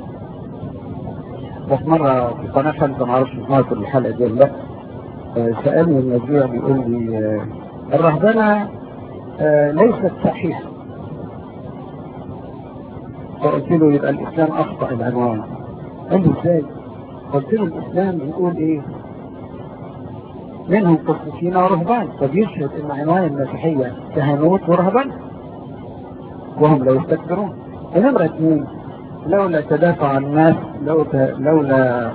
بس مرة في قناة خمسة ما اعرفش سمعت الحلقة دي ولا لا سألني المذيع بيقول لي الرهبنة ليست صحيحة فقلت له يبقى الإسلام أخطأ العنوان قال لي ازاي؟ قلت له الإسلام بيقول إيه؟ منهم قسيسين ورهبان فبيشهد ان عنوان المسيحية كهنوت ورهبان وهم لا يستكبرون ونمرة اثنين لولا تدافع عن الناس لولا لولا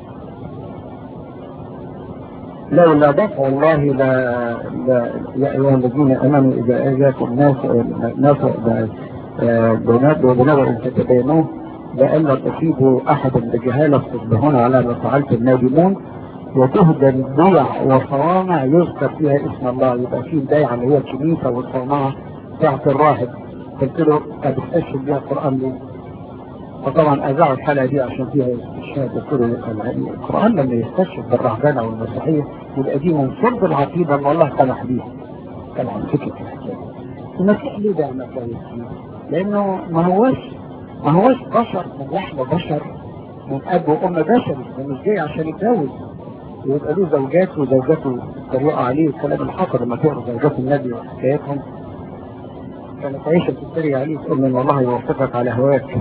لولا دفع الله لا لا يا ايها الذين امنوا اذا اجاكم الناس ناس بنات وبنبأ تتبينوه لئلا تصيبوا احدا بجهاله تصبحون على ما فعلتم نادمون وتهدى البيع وصوامع يذكر فيها اسم الله يبقى فيه البيعة اللي هي الكنيسة والصومعة بتاعت الراهب قلت له طب استشهد بيها القرآن ليه؟ فطبعا أذاعوا الحلقة دي عشان فيها استشهاد قلت له القرآن لما يستشهد بالرهبنة والمسيحية يبقى دي من صلب العقيدة اللي الله سمح بيها كان عن فكرة الحكاية المسيح ليه ده ما لأنه ما هوش ما هوش بشر من لحم بشر من أب وأم بشري ده مش جاي عشان يتجوز ويبقى له زوجات وزوجاته يتريقوا عليه الكلام الحاصل لما تقرا زوجات النبي وحكاياتهم كانت عيشة تتريق عليه تقول ان الله يوفقك على هواك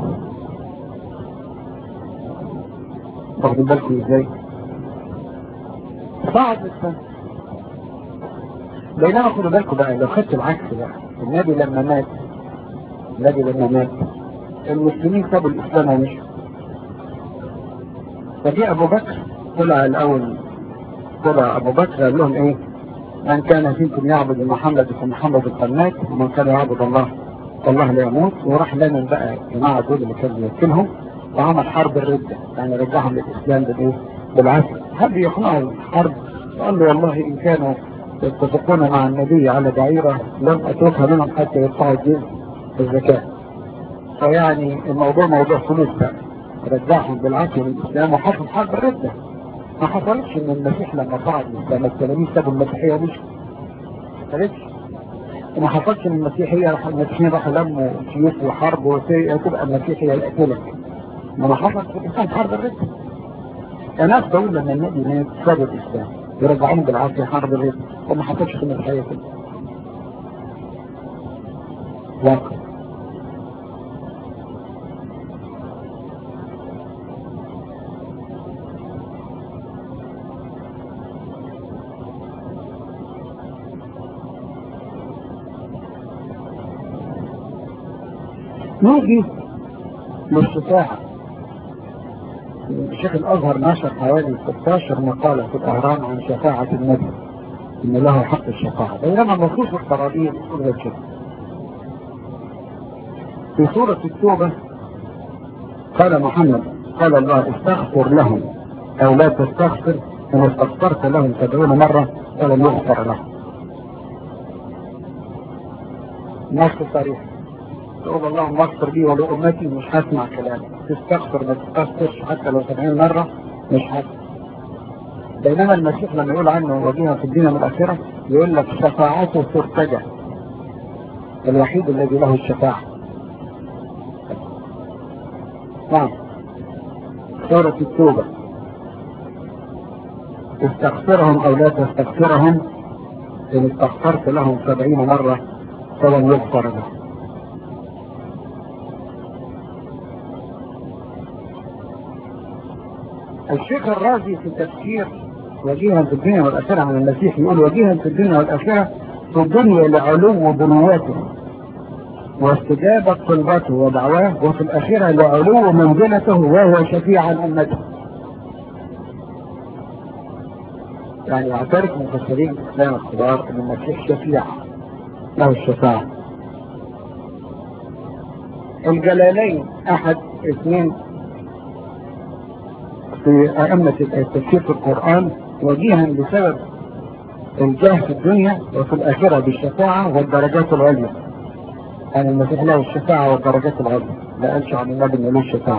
واخدين بالكم ازاي؟ صعب السنة بينما خدوا بالكم بقى لو خدت العكس بقى النبي لما مات النبي لما مات المسلمين سابوا الاسلام ومشوا فجاء ابو بكر طلع الاول طلع ابو بكر قال لهم ايه من كان فيكم يعبد محمد فمحمد القنات ومن كان يعبد الله الله لا يموت وراح لمن بقى الجماعة دول اللي كان بيمثلهم وعمل حرب الردة يعني رجعهم للإسلام بالإيه؟ بالعسل هل يقنعوا الحرب قال له والله إن كانوا يتفقون مع النبي على بعيرة لم أتركها منهم حتى يدفعوا الجزء بالزكاة فيعني الموضوع موضوع فلوس بقى رجعهم بالعافية للإسلام وحصل حرب الردة ما حصلتش ان المسيح لما صعد الإسلام التلاميذ سابوا المسيحية ومشوا ما حصلتش وما حصلش ان المسيحية راح المسيحيين راحوا لموا سيوف وحرب وتبقى المسيحية يقتلك ما حصلت في الإسلام حرب الردة الناس بقول لما النبي مات سابوا الإسلام يرجعون بالعافية حرب الردة وما حصلش في المسيحية كده واقع نيجي للشفاعة الشيخ الأزهر نشر حوالي 16 مقالة في الأهرام عن شفاعة النبي إن له حق الشفاعة بينما نصوص القرارين تقول غير كده في سورة التوبة قال محمد قال الله استغفر لهم أو لا تستغفر إن استغفرت لهم سبعين مرة فلن يغفر لهم نص صريح تقول اللهم اغفر لي ولأمتي مش هسمع كلامك تستغفر ما تستغفرش حتى لو سبعين مرة مش هسمع بينما المسيح لما يقول عنه وجيها في الدين من الآخرة يقول لك شفاعته ترتجى الوحيد الذي له الشفاعة نعم سورة التوبة استغفرهم أو لا تستغفرهم إن استغفرت لهم سبعين مرة فلن يغفر لهم الشيخ الرازي في تفسير وجيها في الدنيا والآخرة عن المسيح يقول وجيها في الدنيا والآخرة في الدنيا لعلو بنواته واستجابة طلبته ودعواه وفي الآخرة لعلو منزلته وهو شفيع عن أمته يعني يعترف مفسرين الإسلام الكبار أن المسيح شفيع له الشفاعة الجلالين أحد اثنين في أئمة التفسير في القرآن وجيها بسبب الجاه في الدنيا وفي الآخرة بالشفاعة والدرجات العليا يعني المسيح له الشفاعة والدرجات العليا لا قالش عن النبي انه له الشفاعة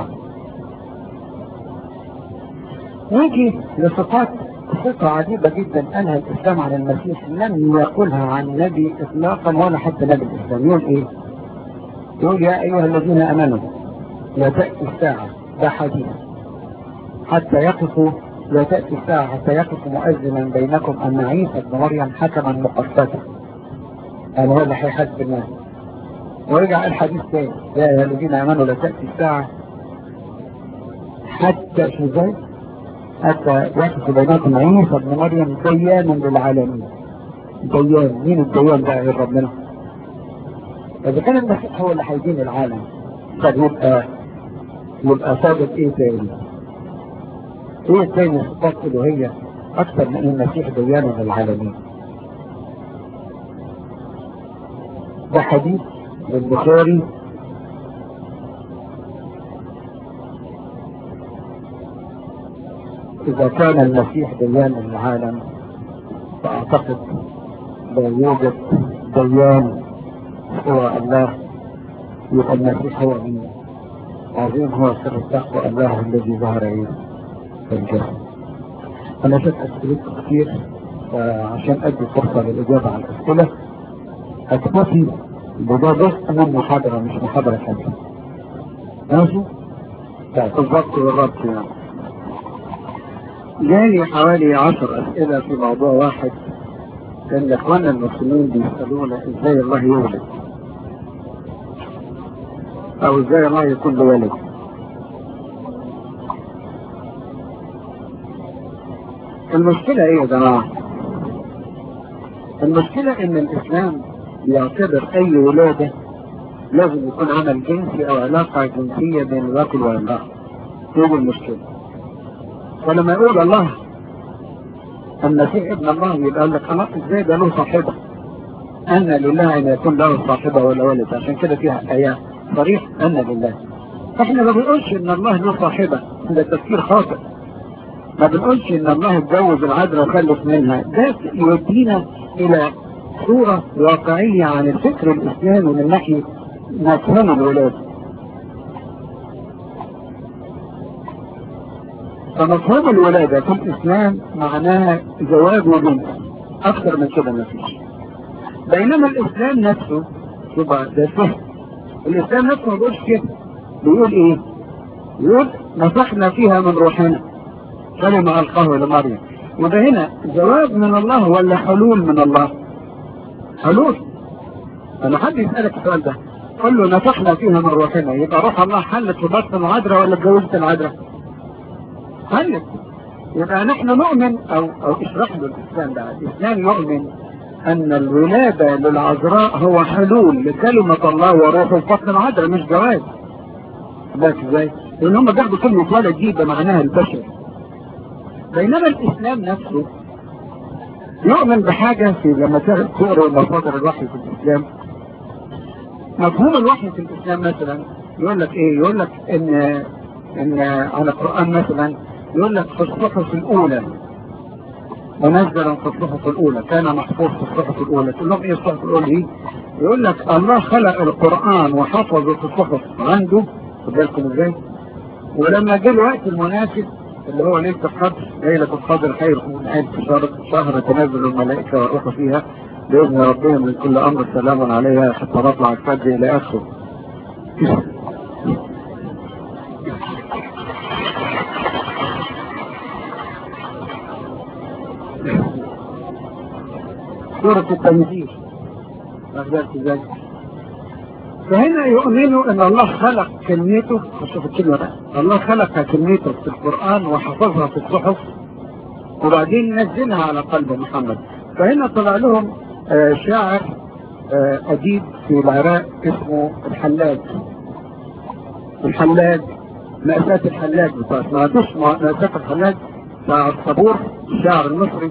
نيجي لصفات صفة عجيبة جدا قالها الإسلام عن المسيح لم يقولها عن نبي إطلاقا ولا حتى نبي الإسلام يقول إيه؟ يقول يا أيها الذين آمنوا لا تأتي الساعة ده حديث حتى يقفوا لا تأتي الساعة حتى يقف مؤذنا بينكم أن عيسى ابن مريم حكما مقصدا يعني هو اللي هيحاسب الناس ورجع الحديث تاني يا أيها الذين آمنوا لا تأتي الساعة حتى شو ازاي؟ حتى يقف بينكم عيسى ابن مريم ديانا للعالمين ديان مين الديان بقى غير ربنا؟ إذا كان المسيح هو اللي هيدين العالم طب يبقى يبقى ثابت ايه تاني؟ ايه تاني صفات الوهية اكثر من المسيح ديانا للعالمين ده حديث للبخاري اذا كان المسيح ديانا للعالم فاعتقد لا يوجد ديان هو الله يبقى المسيح هو مين عظيم هو سر التقوى الله الذي ظهر ايه في الجسد انا شفت اسئلة كتير عشان ادي فرصة للاجابة على الاسئلة اكتفي بده جزء من محاضرة مش محاضرة كاملة ماشي؟ بالضبط بالضبط يعني جالي حوالي عشر اسئلة في موضوع واحد كان الاخوان المسلمين بيسألونا ازاي الله يولد او ازاي الله يكون له ولد المشكلة ايه يا جماعة المشكلة ان الاسلام يعتبر اي ولادة لازم يكون عمل جنسي او علاقة جنسية بين الرجل والمرأة هي المشكلة ولما يقول الله المسيح ابن الله يبقى لك خلاص ازاي ده له صاحبه أن لله أن يكون له صاحبة ولا ولد عشان كده فيها آيات صريح أن لله احنا ما بنقولش ان الله له صاحبة ده تفكير خاطئ ما بنقولش ان الله اتجوز العذراء وخلف منها ده يودينا الى صورة واقعية عن الفكر الاسلامي من ناحية مفهوم الولادة فمفهوم الولادة في الاسلام معناها زواج وبنت اكثر من كده ما فيش بينما الاسلام نفسه يبقى ده فهم الاسلام نفسه ما بيقولش كده بيقول ايه يقول نفخنا فيها من روحنا كلمة ألقاه لمريم وده هنا زواج من الله ولا حلول من الله حلول أنا حد يسألك السؤال ده قل له نفخنا فيها من روحنا يبقى روح الله حلت في بطن العذراء ولا اتجوزت العذراء حلت يبقى نحن نؤمن أو أو اشرح له الإسلام ده الإسلام يؤمن أن الولادة للعذراء هو حلول لكلمة الله وروحه في بطن العذراء مش جواز بس ازاي؟ لأن هم بياخدوا كلمة ولد دي بمعناها البشر بينما الإسلام نفسه يؤمن بحاجة في لما تقرأ مصادر الوحي في الإسلام مفهوم الوحي في الإسلام مثلا يقول لك إيه؟ يقول لك إن إن على القرآن مثلا يقول لك في الصحف الأولى منزلا في الصحف الأولى كان محفوظ في الصحف الأولى تقول لهم إيه الصحف الأولى دي؟ يقول لك الله خلق القرآن وحفظه في الصحف عنده خد بالكم إزاي؟ ولما جه الوقت المناسب اللي هو ليلة القدر ليلة القدر خير من ألف شهر شهر تنزل الملائكة والروح فيها بإذن ربهم من كل أمر سلام عليها حتى نطلع الفجر إلى آخره. سورة التنزيل أخبرت ذلك فهنا يؤمنوا ان الله خلق كلمته شوف الكلمة بقى الله خلق كلمته في القرآن وحفظها في الصحف وبعدين نزلها على قلب محمد فهنا طلع لهم آه شاعر آه أديب في العراق اسمه الحلاج الحلاج مأساة الحلاج بتاع ما عندوش مأساة الحلاج بتاع الصبور الشاعر المصري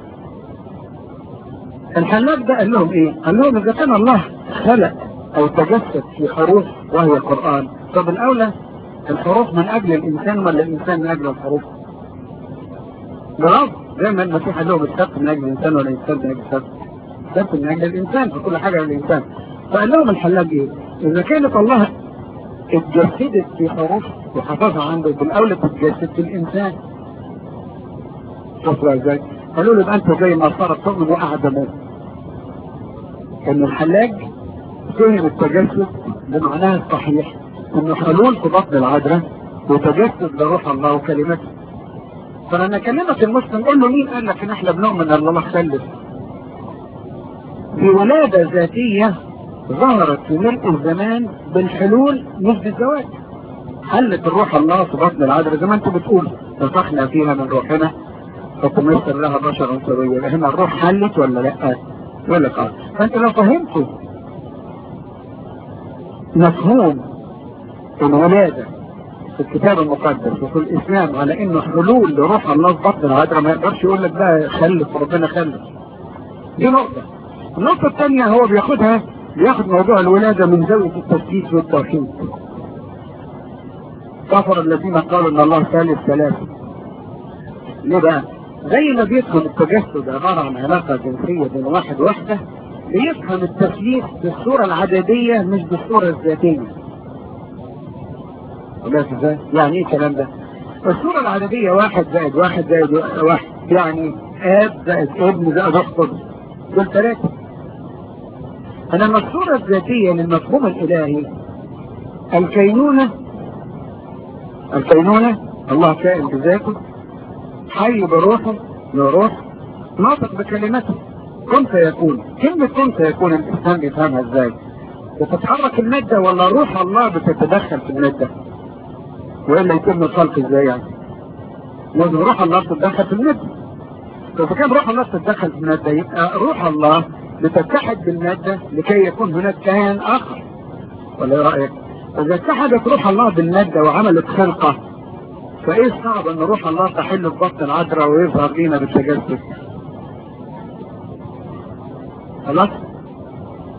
الحلاج ده قال لهم ايه؟ قال لهم اذا كان الله خلق او تجسد في حروف وهي القرآن طب الاولى الحروف من اجل الانسان ولا الانسان من اجل الحروف برافو زي ما المسيح قال لهم السبت من اجل الانسان ولا الانسان من اجل السبت السبت من اجل الانسان في كل حاجة للانسان فقال لهم الحلاج ايه اذا كانت الله اتجسدت في حروف وحفظها عنده بالاولى تتجسد في الانسان شوفوا ازاي قالوا له يبقى انتوا زي ما صارت تؤمن واعدموا ان الحلاج فهم التجسد بمعناها الصحيح انه حلول في بطن العذراء وتجسد لروح الله وكلمته فلما كلمك المسلم قول له مين قال لك ان احنا بنؤمن ان الله خلف في ولادة ذاتية ظهرت في ملء الزمان بالحلول مش بالزواج حلت الروح الله في بطن العذراء زي ما انتم بتقولوا نفخنا فيها من روحنا فتمثل لها بشرا سويا هنا الروح حلت ولا لا؟ يقول لك اه فانت لو فهمتوا مفهوم الولادة في الكتاب المقدس وفي الإسلام على إنه حلول لروح الله في بطن العذراء ما يقدرش يقول لك ده خلف ربنا خلف دي نقطة النقطة الثانية هو بياخدها بياخد موضوع الولادة من زاوية التثبيت والتوحيد كفر الذين قالوا إن الله ثالث ثلاثة ليه بقى؟ زي ما بيفهم التجسد عبارة عن علاقة جنسية بين واحد وواحدة بيفهم التثليث بالصورة العددية مش بالصورة الذاتية بس ازاي؟ يعني ايه الكلام ده؟ الصورة العددية واحد زائد واحد زائد واحد يعني اب زائد ابن زائد اخطب دول ثلاثة انما الصورة الذاتية للمفهوم الالهي الكينونة الكينونة الله كائن بذاته حي بروحه بروح ناطق بكلمته كن فيكون كلمة كن فيكون الإنسان بيفهمها إزاي بتتحرك المادة ولا روح الله بتتدخل في المادة وإلا يتم الخلق إزاي يعني لازم روح الله بتتدخل في المادة فإذا كان روح الله بتتدخل في المادة يبقى روح الله بتتحد بالمادة لكي يكون هناك كيان آخر ولا إيه رأيك؟ إذا اتحدت روح الله بالمادة وعملت خلقة فإيه صعب أن روح الله تحل في بطن العذراء ويظهر لينا بالتجسد خلاص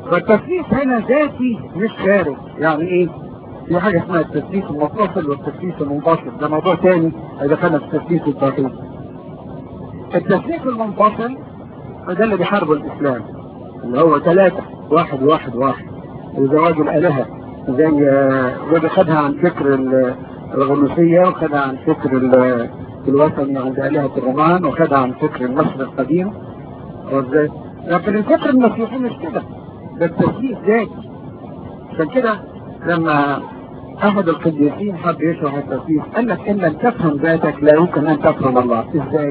فالتثليث هنا ذاتي مش خارج يعني ايه في حاجة اسمها التثليث المتصل والتثليث المنفصل ده موضوع تاني هيدخلنا في التثليث الدقيق التثليث المنفصل ده اللي بيحاربه الاسلام اللي هو ثلاثة واحد واحد واحد وزواج الالهة زي وده خدها عن فكر الغنوصية وخدها عن فكر الوثني عند آلهة الرومان وخدها عن فكر المصري القديم وازاي لكن الفكر المسيحي مش كده ده التثليث ذاتي عشان كده لما احد القديسين حب يشرح التثليث قال لك ان لم تفهم ذاتك لا يمكن ان تفهم الله ازاي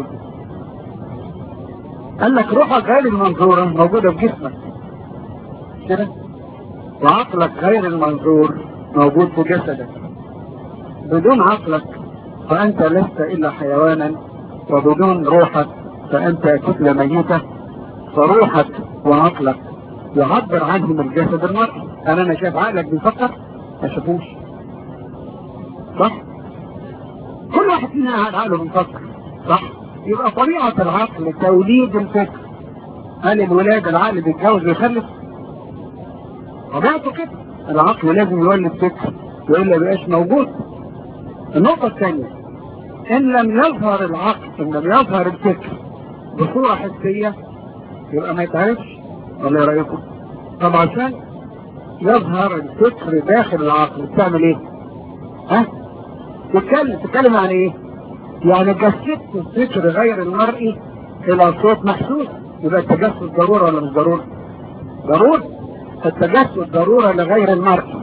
قال لك روحك غير المنظورة موجودة في جسمك كده وعقلك غير المنظور موجود في جسدك بدون عقلك فأنت لست إلا حيوانا وبدون روحك فأنت كتلة ميتة فروحك وعقلك يعبر عنهم الجسد المرئي أنا أنا شايف عقلك بيفكر ما شافوش صح؟ كل واحد فينا قاعد عقله بيفكر صح؟ يبقى طبيعة العقل توليد الفكر هل الولاد العقل بيتجوز ويخلف؟ طبيعته كده العقل لازم يولد فكر وإلا بيبقاش موجود النقطة الثانية إن لم يظهر العقل إن لم يظهر الفكر بصورة حسية يبقى ما يتعرفش ولا ايه رأيكم؟ طب عشان يظهر الفكر داخل العقل بتعمل ايه؟ ها؟ تتكلم تتكلم عن ايه؟ يعني جسدت الفكر غير المرئي الى صوت محسوس يبقى التجسد ضرورة ولا مش ضرورة؟ ضرورة التجسد ضرورة لغير المرئي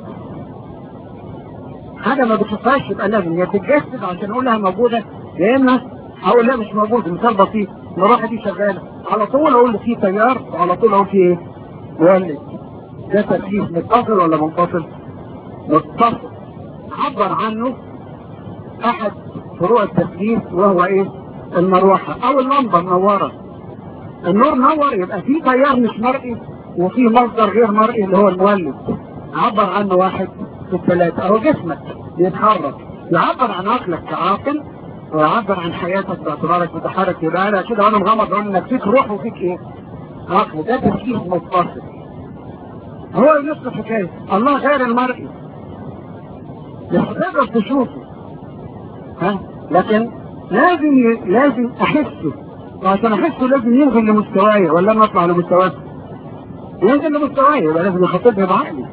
حاجة ما بتشوفهاش يبقى لازم يا تتجسد عشان اقولها موجودة يا اما اقول لا مش موجود مثال بسيط المروحة دي شغالة على طول اقول فيه تيار وعلى طول اقول فيه ايه؟ مولد ده تركيز متصل ولا منفصل؟ متصل عبر عنه احد فروع التركيز وهو ايه؟ المروحة او اللمبة منورة النور نور يبقى في تيار مش مرئي وفي مصدر غير مرئي اللي هو المولد عبر عنه واحد في الثلاثة اهو جسمك بيتحرك يعبر عن عقلك كعاقل ويعبر عن حياتك باعتبارك متحرك يبقى انا كده وانا مغمض اقول انك فيك روح وفيك ايه؟ عقل ده تركيز متصل هو نفس الحكايه الله غير المرئي مش تقدر تشوفه ها لكن لازم ي... لازم احسه وعشان احسه لازم ينزل لمستواي ولا انا اطلع لمستواه ينزل لمستواي يبقى لازم يخاطبني بعقلي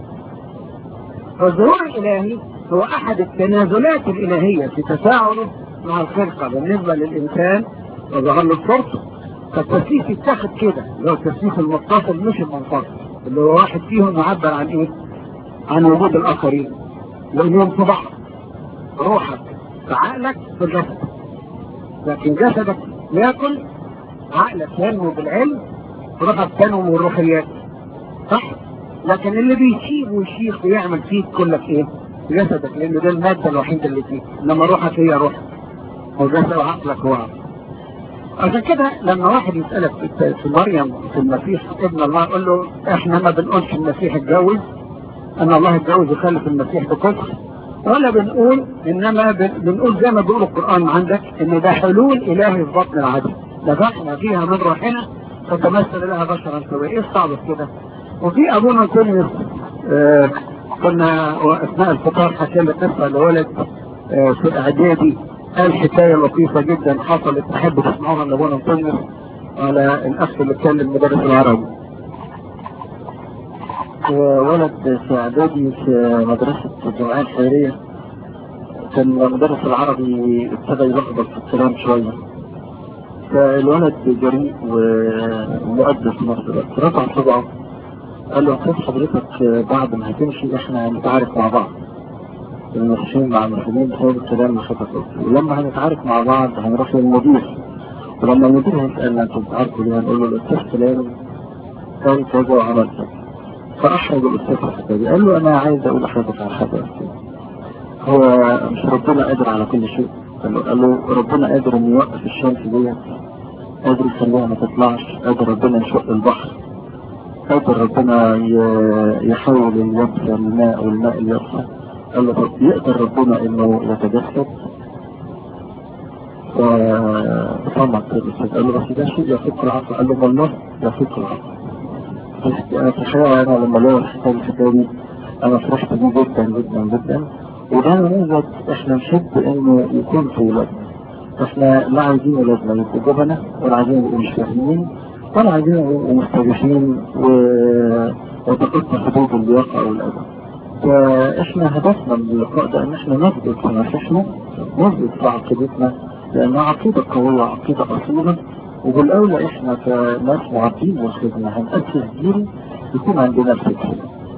فالظهور الالهي هو احد التنازلات الالهيه في تفاعله مع الخلقه بالنسبه للانسان وظهر له صورته فالتسليس يتاخد كده اللي هو التسليس المتصل مش المنفصل اللي هو واحد فيهم يعبر عن ايه؟ عن وجود الاخرين لانهم في بعض روحك في عقلك في جسدك لكن جسدك ياكل عقلك ينمو بالعلم روحك تنمو بالروحيات صح؟ لكن اللي بيشيب ويشيخ ويعمل فيك كلك ايه؟ جسدك لان ده الماده الوحيده اللي فيك انما روحك هي روحك وجسد عقلك هو عقلك عشان كده لما واحد يسألك في مريم في المسيح ابن الله يقول له احنا ما بنقولش المسيح اتجوز ان الله اتجوز يخلف المسيح بكفر ولا بنقول انما بنقول زي ما بيقول القرآن عندك ان ده حلول الهي في بطن العدل نفخنا فيها من روحنا فتمثل لها بشرا سويا ايه الصعب في كده وفي ابونا كل آه كنا اثناء الفطار حكى لي قصه لولد آه في اعدادي قال حكايه لطيفه جدا حصلت احب تسمعوها لابونا انطونيوس على الاخ اللي اتكلم مدرس العربي ولد في اعدادي في مدرسه الجمعيه الخيريه كان مدرس العربي ابتدى يلخبط في الكلام شويه فالولد جريء ومؤدب في نفس الوقت رفع صبعه قال له شوف حضرتك بعد ما هتمشي احنا هنتعارك مع بعض المسلمين مع المسلمين بسبب الكلام اللي حضرتك قلته ولما هنتعارك مع بعض هنروح للمدير ولما المدير هيسألنا انتوا بتعاركوا ليه هنقول له الاستاذ فلان قال كذا وعمل كذا فأحرج الأستاذ الحسابي قال له أنا عايز أقول لحضرتك على حاجة هو مش ربنا قادر على كل شيء قال له, قال له ربنا قادر إنه يوقف الشمس ديت قادر يخليها ما تطلعش قادر ربنا يشق البحر قادر ربنا يحول اليبس للماء والماء اليبس قال له طب يقدر ربنا إنه يتجسد فصمت الأستاذ قال له بس ده شيء يفك العقل قال له والله يفك العقل أنا تخيل أنا لما لقيت الحكاية الحكاية دي أنا فرحت بيه جدا جدا جدا وده نموذج إحنا نحب إنه يكون في ولادنا إحنا لا عايزين ولادنا يبقوا جبنة ولا عايزين يبقوا مش فاهمين ولا عايزين يبقوا مستبيحين و... وتقطع حدود اللياقة والأدب فإحنا هدفنا من اللقاء ده إن إحنا نثبت في نفسنا نثبت في عقيدتنا لأنها عقيدة قوية عقيدة أصيلة وبالأولى إحنا كناس معدين والخدمة هنأسس جيل يكون عندنا الفكرة.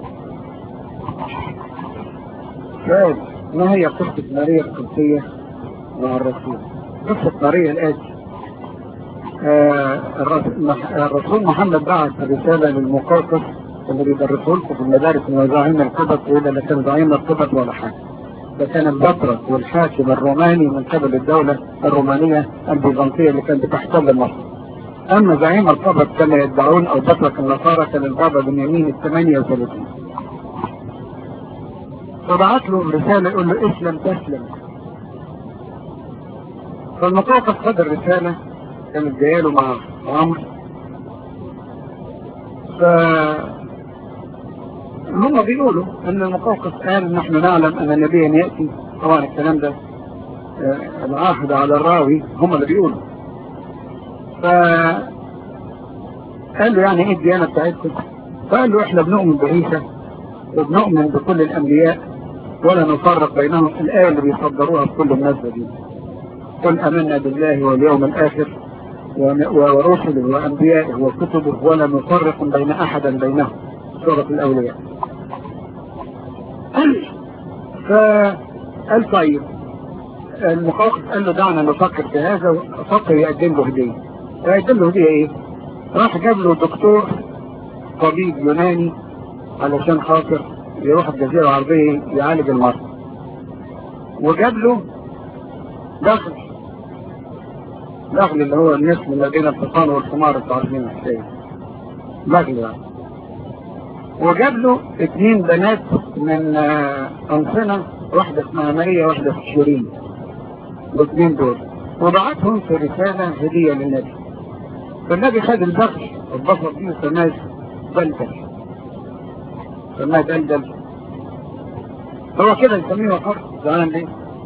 سؤال ما هي قصة ماريا القدسية مع الرسول؟ قصة ماريا الآتي آه الرسول محمد بعث رسالة للمقاطس اللي بيدرسوا لكم في المدارس انه زعيم القبط ولا لا كان زعيم القبط ولا حاجه. ده كان البطرس والحاكم الروماني من قبل الدولة الرومانية البيزنطية اللي كانت بتحتل مصر. أما زعيم القبط كما يدعون أو بطرس النصارى كان البابا بنيامين ال 38. فبعت له رسالة يقول له اسلم تسلم. فالمقاطف خد الرسالة كانت جايه له مع عمرو ف هم بيقولوا ان المقوقس قال نحن نعلم ان نبيا ياتي طبعا الكلام ده آه العاهد على الراوي هم اللي بيقولوا ف قال له يعني ايه الديانه بتاعتكم؟ فقال له احنا بنؤمن بعيسى وبنؤمن بكل الانبياء ولا نفرق بينهم الايه اللي بيصدروها في كل الناس دي قل امنا بالله واليوم الاخر ورسله وانبيائه وكتبه ولا نفرق بين احد بينهم سوره الاولياء فقال طيب المخاطب قال له دعنا نفكر في هذا وفكر يقدم له هديه فيقدم له هديه ايه؟ راح جاب له دكتور طبيب يوناني علشان خاطر يروح الجزيره العربيه يعالج المرض وجاب له دخل دخل اللي هو النسب ما بين الحصان والحمار انتوا عارفين الحكايه دخل يعني وجاب له اثنين بنات من أنصنة واحدة اسمها ماريا واحدة في شيرين الاثنين دول وبعتهم في رسالة هدية للنبي فالنبي خد البخش اتبسط بيه وسماه دلدل سماه دلدل هو كده يسميه وقر زمان ليه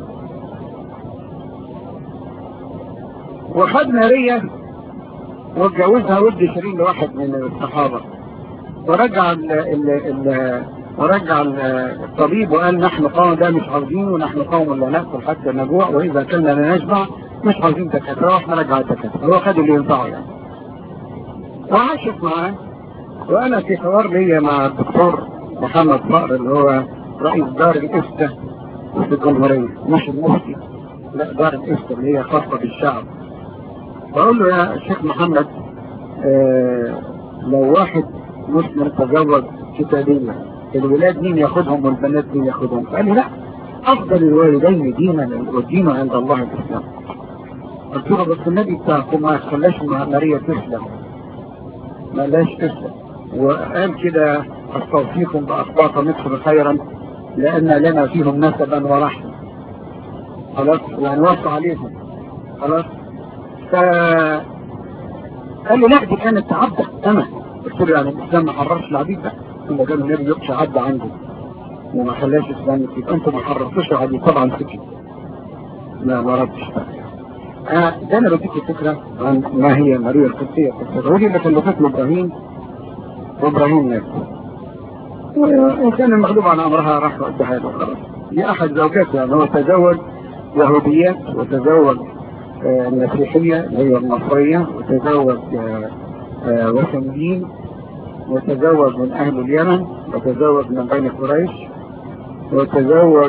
وخد ماريا واتجوزها ود شيرين لواحد من الصحابة ورجع ال ال ال ورجع الطبيب وقال نحن قوم ده مش عاوزين ونحن قوم لا ناكل حتى نجوع واذا كنا لا نشبع مش عاوزين دكاتره واحنا رجع الدكاتره هو خد اللي ينفعه يعني وعاشت معاه وانا في حوار ليا مع الدكتور محمد صقر اللي هو رئيس دار الافتاء في الجمهوريه مش المفتي لا دار الافتاء اللي هي خاصه بالشعب بقول له يا شيخ محمد آه لو واحد مسلم تزوج كتابيا الولاد مين ياخدهم والبنات مين ياخدهم قال لي لا افضل الوالدين دينا والدين عند الله الاسلام قلت له بس النبي بتاعكم ما خلاش ماريا تسلم ما لاش تسلم وقال كده استوصيكم باخباط مصر خيرا لان لنا فيهم نسبا ورحمه خلاص يعني وصى عليهم خلاص ف قال لي لا دي كانت تعبد انا قلت له يعني الاسلام ما حررش العبيد ده لما كان النبي يقش عبد عنده وما خلاش اسلام يبقى انتم ما حررتوش العبيد طبعا سكت لا ما ردش آه ده انا بديك الفكره عن ما هي ماريا القدسيه الرجل اللي كلفت له ابراهيم وابراهيم مات وكان المغلوب عن امرها راح ودها له خلاص دي احد زوجاته يعني هو تزوج يهوديات وتزوج آه المسيحيه اللي هي النصريه وتزوج آه آه وثنيين وتزوج من أهل اليمن وتزوج من بني قريش وتزوج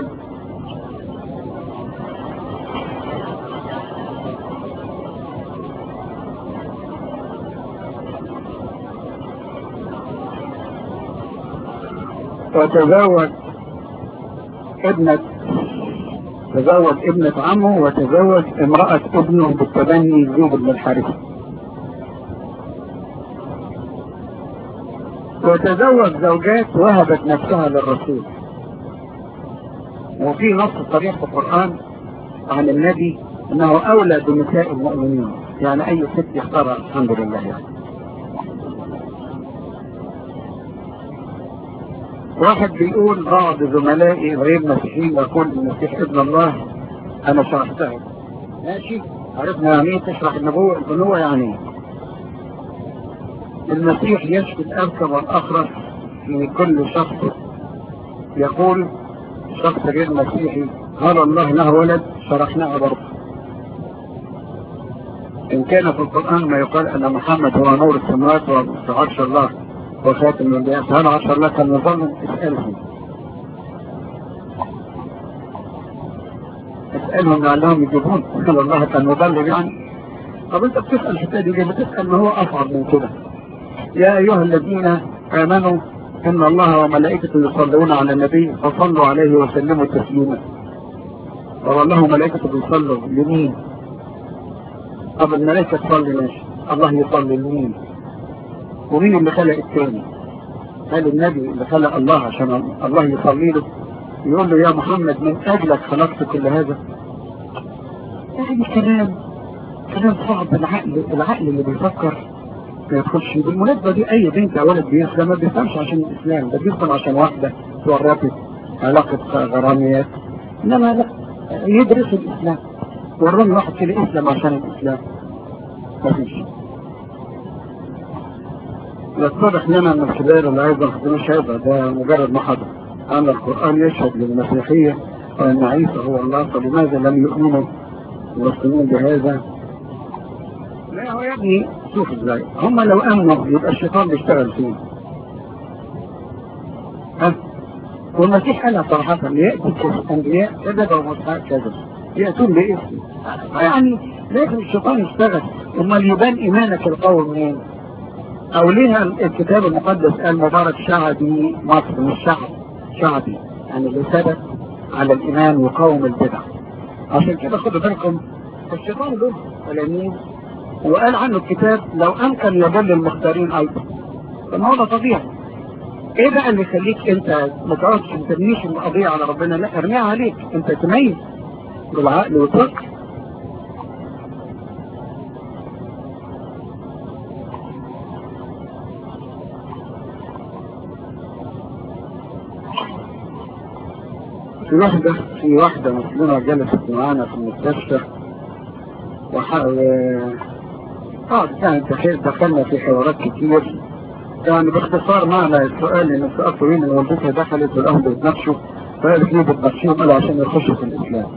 وتزوج ابنة تزوج ابنة عمه وتزوج امرأة ابنه بالتبني زوج بن الحارث وتزوج زوجات وهبت نفسها للرسول وفي نص صريح في القرآن عن النبي انه اولى بنساء المؤمنين يعني اي ست يختارها الحمد لله يعني واحد بيقول بعض زملائي غير مسيحيين يقول المسيح ابن الله انا شرحتها ماشي عرفنا يعني ايه تشرح النبوة البنوة يعني ايه المسيح يشفي الأركب والأخرس في كل شخص يقول شخص غير مسيحي قال الله له ولد شرحناها برضه إن كان في القرآن ما يقال أن محمد هو نور السماوات وعرش الله وخاتم الأنبياء فهل عرش الله كان نظام اسألهم اسألهم لعلهم يجيبون قال الله كان مضلل يعني طب انت بتسأل الحكاية دي بتسأل ما هو أصعب من كده يا أيها الذين آمنوا إن الله وملائكته يصلون على النبي فصلوا عليه وسلموا تسليما والله ملائكته بيصلوا لمين طب الملائكة تصلي ماشي الله يصلي لمين ومين اللي خلق الثاني هل النبي اللي خلق الله عشان الله يصلي له يقول له يا محمد من أجلك خلقت كل هذا يعني كلام كلام صعب العقل العقل اللي بيفكر ما يدخلش بالمناسبة دي أي بنت أو ولد بيسلم ما بيفهمش عشان الإسلام ده بيسلم عشان واحدة تورطت علاقة غراميات إنما لا يدرس الإسلام وروني واحد كده يسلم عشان الإسلام مفيش يتضح لنا أن الكبار اللي عايز مش هيبقى ده مجرد محاضرة أن القرآن يشهد للمسيحية وأن عيسى هو الله فلماذا لم يؤمنوا المسلمين بهذا لا هو يا ابني شوف ازاي هم لو امنوا يبقى الشيطان بيشتغل فيه ها والمسيح قالها صراحة يأتي الأنبياء كذب ومسحاء كذب يأتون باسم يعني لازم الشيطان يشتغل امال يبان إيمانك القوي منين أو ليه الكتاب المقدس قال مبارك شعبي مصر مش شعب شعبي يعني اللي ثبت على الإيمان وقوم البدع عشان كده خدوا بالكم الشيطان له تلاميذ وقال عنه الكتاب لو امكن يضل المختارين ايضا طب ما هو ده طبيعي ايه بقى اللي يخليك انت ما تقعدش ما ترميش القضيه على ربنا لا ارميها عليك انت تميز بالعقل والفكر في واحدة في واحدة مسلمة جلست معانا في المستشفى وحاول اه كانت تخيل دخلنا في حوارات كتير يعني باختصار معنى السؤال ان السؤال طويل ان والدتها دخلت والاهل بيتناقشوا فقالت ليه بتناقشيهم قالوا عشان يخشوا في الاسلام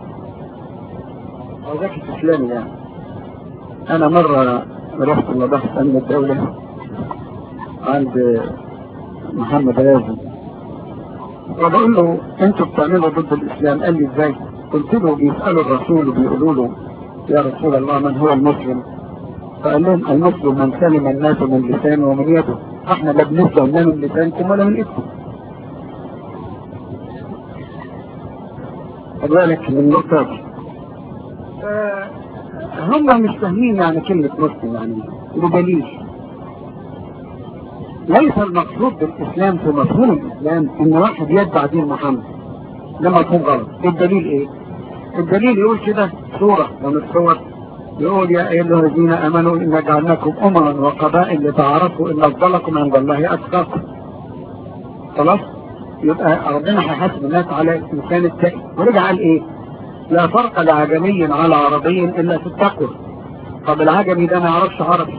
او ذاك الاسلامي يعني انا مرة رحت مباحث امن الدولة عند محمد رازي وبقول له انتوا بتعملوا ضد الاسلام قال لي ازاي قلت له بيسألوا الرسول وبيقولوا له يا رسول الله من هو المسلم فقال لهم المسلم من سلم الناس من لسانه ومن يده احنا لا بنسلم لا من لسانكم ولا من ايدكم كذلك من النقطة دي هم مش فاهمين يعني كلمة مسلم يعني بدليل ليس المقصود بالإسلام في مفهوم الإسلام إن واحد يتبع دين محمد ده مفهوم غلط الدليل إيه؟ الدليل يقول كده سورة من الصور يقول يا أيها الذين آمنوا إن جعلناكم أمما وقبائل لتعارفوا إن أفضلكم عند الله أتقاكم خلاص يبقى ربنا هيحاسب الناس على الإنسان التقي ورجع قال إيه لا فرق لعجمي على عربي إلا في التقوى طب العجمي ده ما يعرفش عربي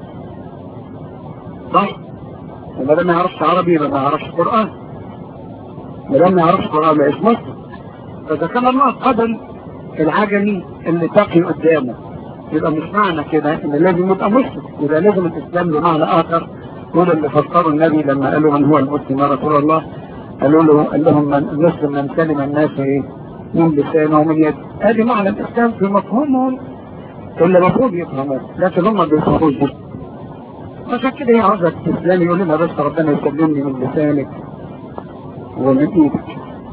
صح وما دام ما يعرفش عربي يبقى ما يعرفش قرآن ما دام ما يعرفش قرآن ما اسمه فإذا كان الله قبل العجمي اللي تقي قدامه يبقى مش معنى كده ان لازم يبقى مسلم يبقى لازم الاسلام بمعنى اخر دول اللي فسروا النبي لما قالوا من هو المسلم يا رسول الله قالوا له قال لهم من المسلم من سلم الناس ايه من لسانه ومن يده ادي معنى الاسلام في مفهومهم اللي المفروض يفهموه لكن هم ما بيفهموش دي عشان كده هي عاوزة الاسلام يقول لنا بس ربنا يسلمني من لسانك ومن ايدك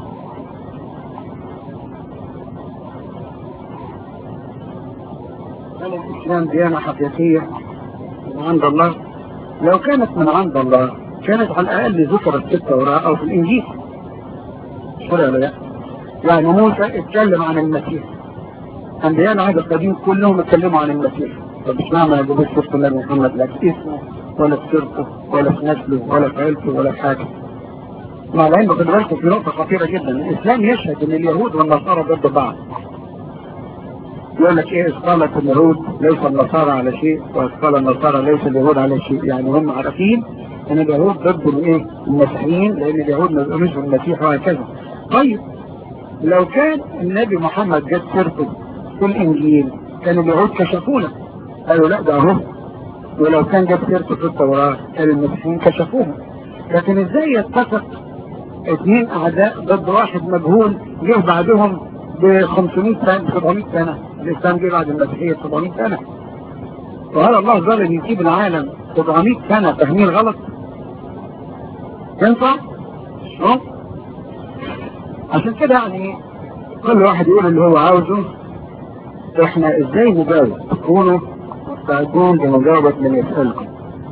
هل الإسلام ديانة حقيقية من عند الله لو كانت من عند الله كانت على الأقل ذكرت في التوراة أو في الإنجيل ولا لا يعني موسى اتكلم عن المسيح أنبياء العهد القديم كلهم اتكلموا عن المسيح طب مش معنى يا جبت سيرة الله محمد لا في اسمه ولا في سيرته ولا في نسله ولا في عيلته ولا في حاجة مع العلم خد بالكم في نقطة خطيرة جدا الإسلام يشهد إن اليهود والنصارى ضد بعض يقول لك ايه قالت اليهود ليس النصارى على شيء وقال النصارى ليس اليهود على شيء يعني هم عارفين ان اليهود ضد الايه المسيحيين لان اليهود ما بيؤمنوش بالمسيح وهكذا طيب لو كان النبي محمد جت سيرته في الانجيل كان اليهود كشفونا قالوا لا ده اهو ولو كان جت سيرته في التوراه كان المسيحيين كشفوه لكن ازاي يتفق اثنين اعداء ضد واحد مجهول جه بعدهم ب 500 سنه 700 سنه الاسلام جه بعد المسيحيه 700 سنه وهل الله ظل يسيب العالم 700 سنه فاهمين غلط؟ ينفع؟ شو؟ عشان كده يعني كل واحد يقول اللي هو عاوزه احنا ازاي نجاوب تكونوا مستعدين لمجاوبة من يسألكم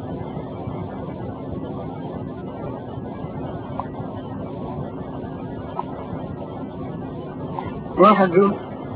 واحد يقول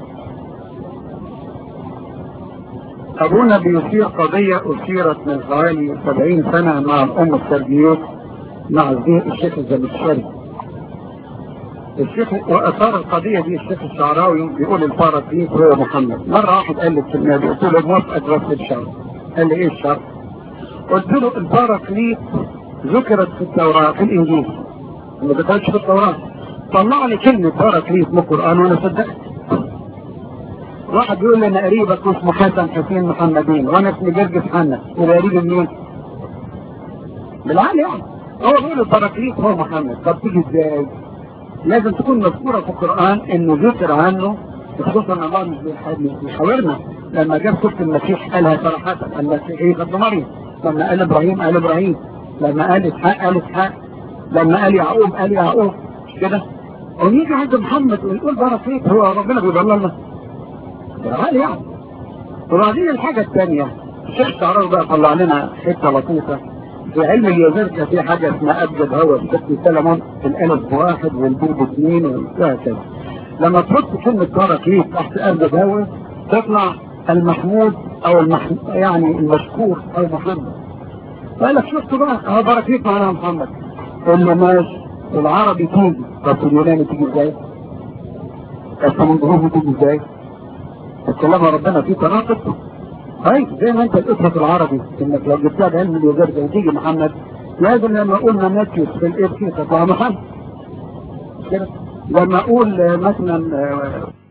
أبونا بيثير قضية أثيرت من حوالي 70 سنة مع الأم السربيوت مع الشيخ الزمخشري الشيخ وأثار القضية دي الشيخ الشعراوي بيقول الفارسيين هو محمد مرة واحد قال لي الكلمة دي قلت له موافقة بس الشرط قال لي إيه الشرط؟ قلت له الباركليت ذكرت في التوراة في الإنجيل ما ذكرتش في التوراة طلع لي كلمة باركليت من القرآن وأنا صدقت واحد يقول لي أنا قريبك اسمه حسن حسين محمدين وأنا اسمي جرجس حنا يبقى قريب منين؟ بالعقل يعني هو بيقول الباركليت هو محمد طب تيجي ازاي؟ لازم تكون مذكورة في القرآن انه ذكر عنه خصوصا الله مش بيحاورنا لما جاب سورة المسيح قالها صراحة المسيحية ابن مريم لما قال ابراهيم قال ابراهيم لما قال اسحاق قال اسحاق لما قال يعقوب قال يعقوب مش كده ونيجي عند محمد ونقول بركيت هو ربنا بيضللنا غالي يعني وبعدين الحاجة الثانية الشيخ شعراوي بقى طلع لنا حتة لطيفة في علم اليوزركا في حاجة اسمها أبجد هو الشكل سلمون الألف واحد والبوب اثنين وهكذا لما تحط كلمة باراكليت تحت أبجد هو تطلع المحمود أو المحمود يعني المشكور أو محمد قال لك شفت بقى أهو باراكليت معناها محمد قلنا ماشي العربي تيجي طب في اليوناني تيجي ازاي؟ طب في الانجليزي تيجي ازاي؟ الكلام ربنا فيه تناقض طيب زي ما انت الاسره العربي انك لو جبتها بعلم اليوزرجة وتيجي محمد لازم لما قلنا ماتيوس في الارث تطلع محمد كده لما اقول مثلا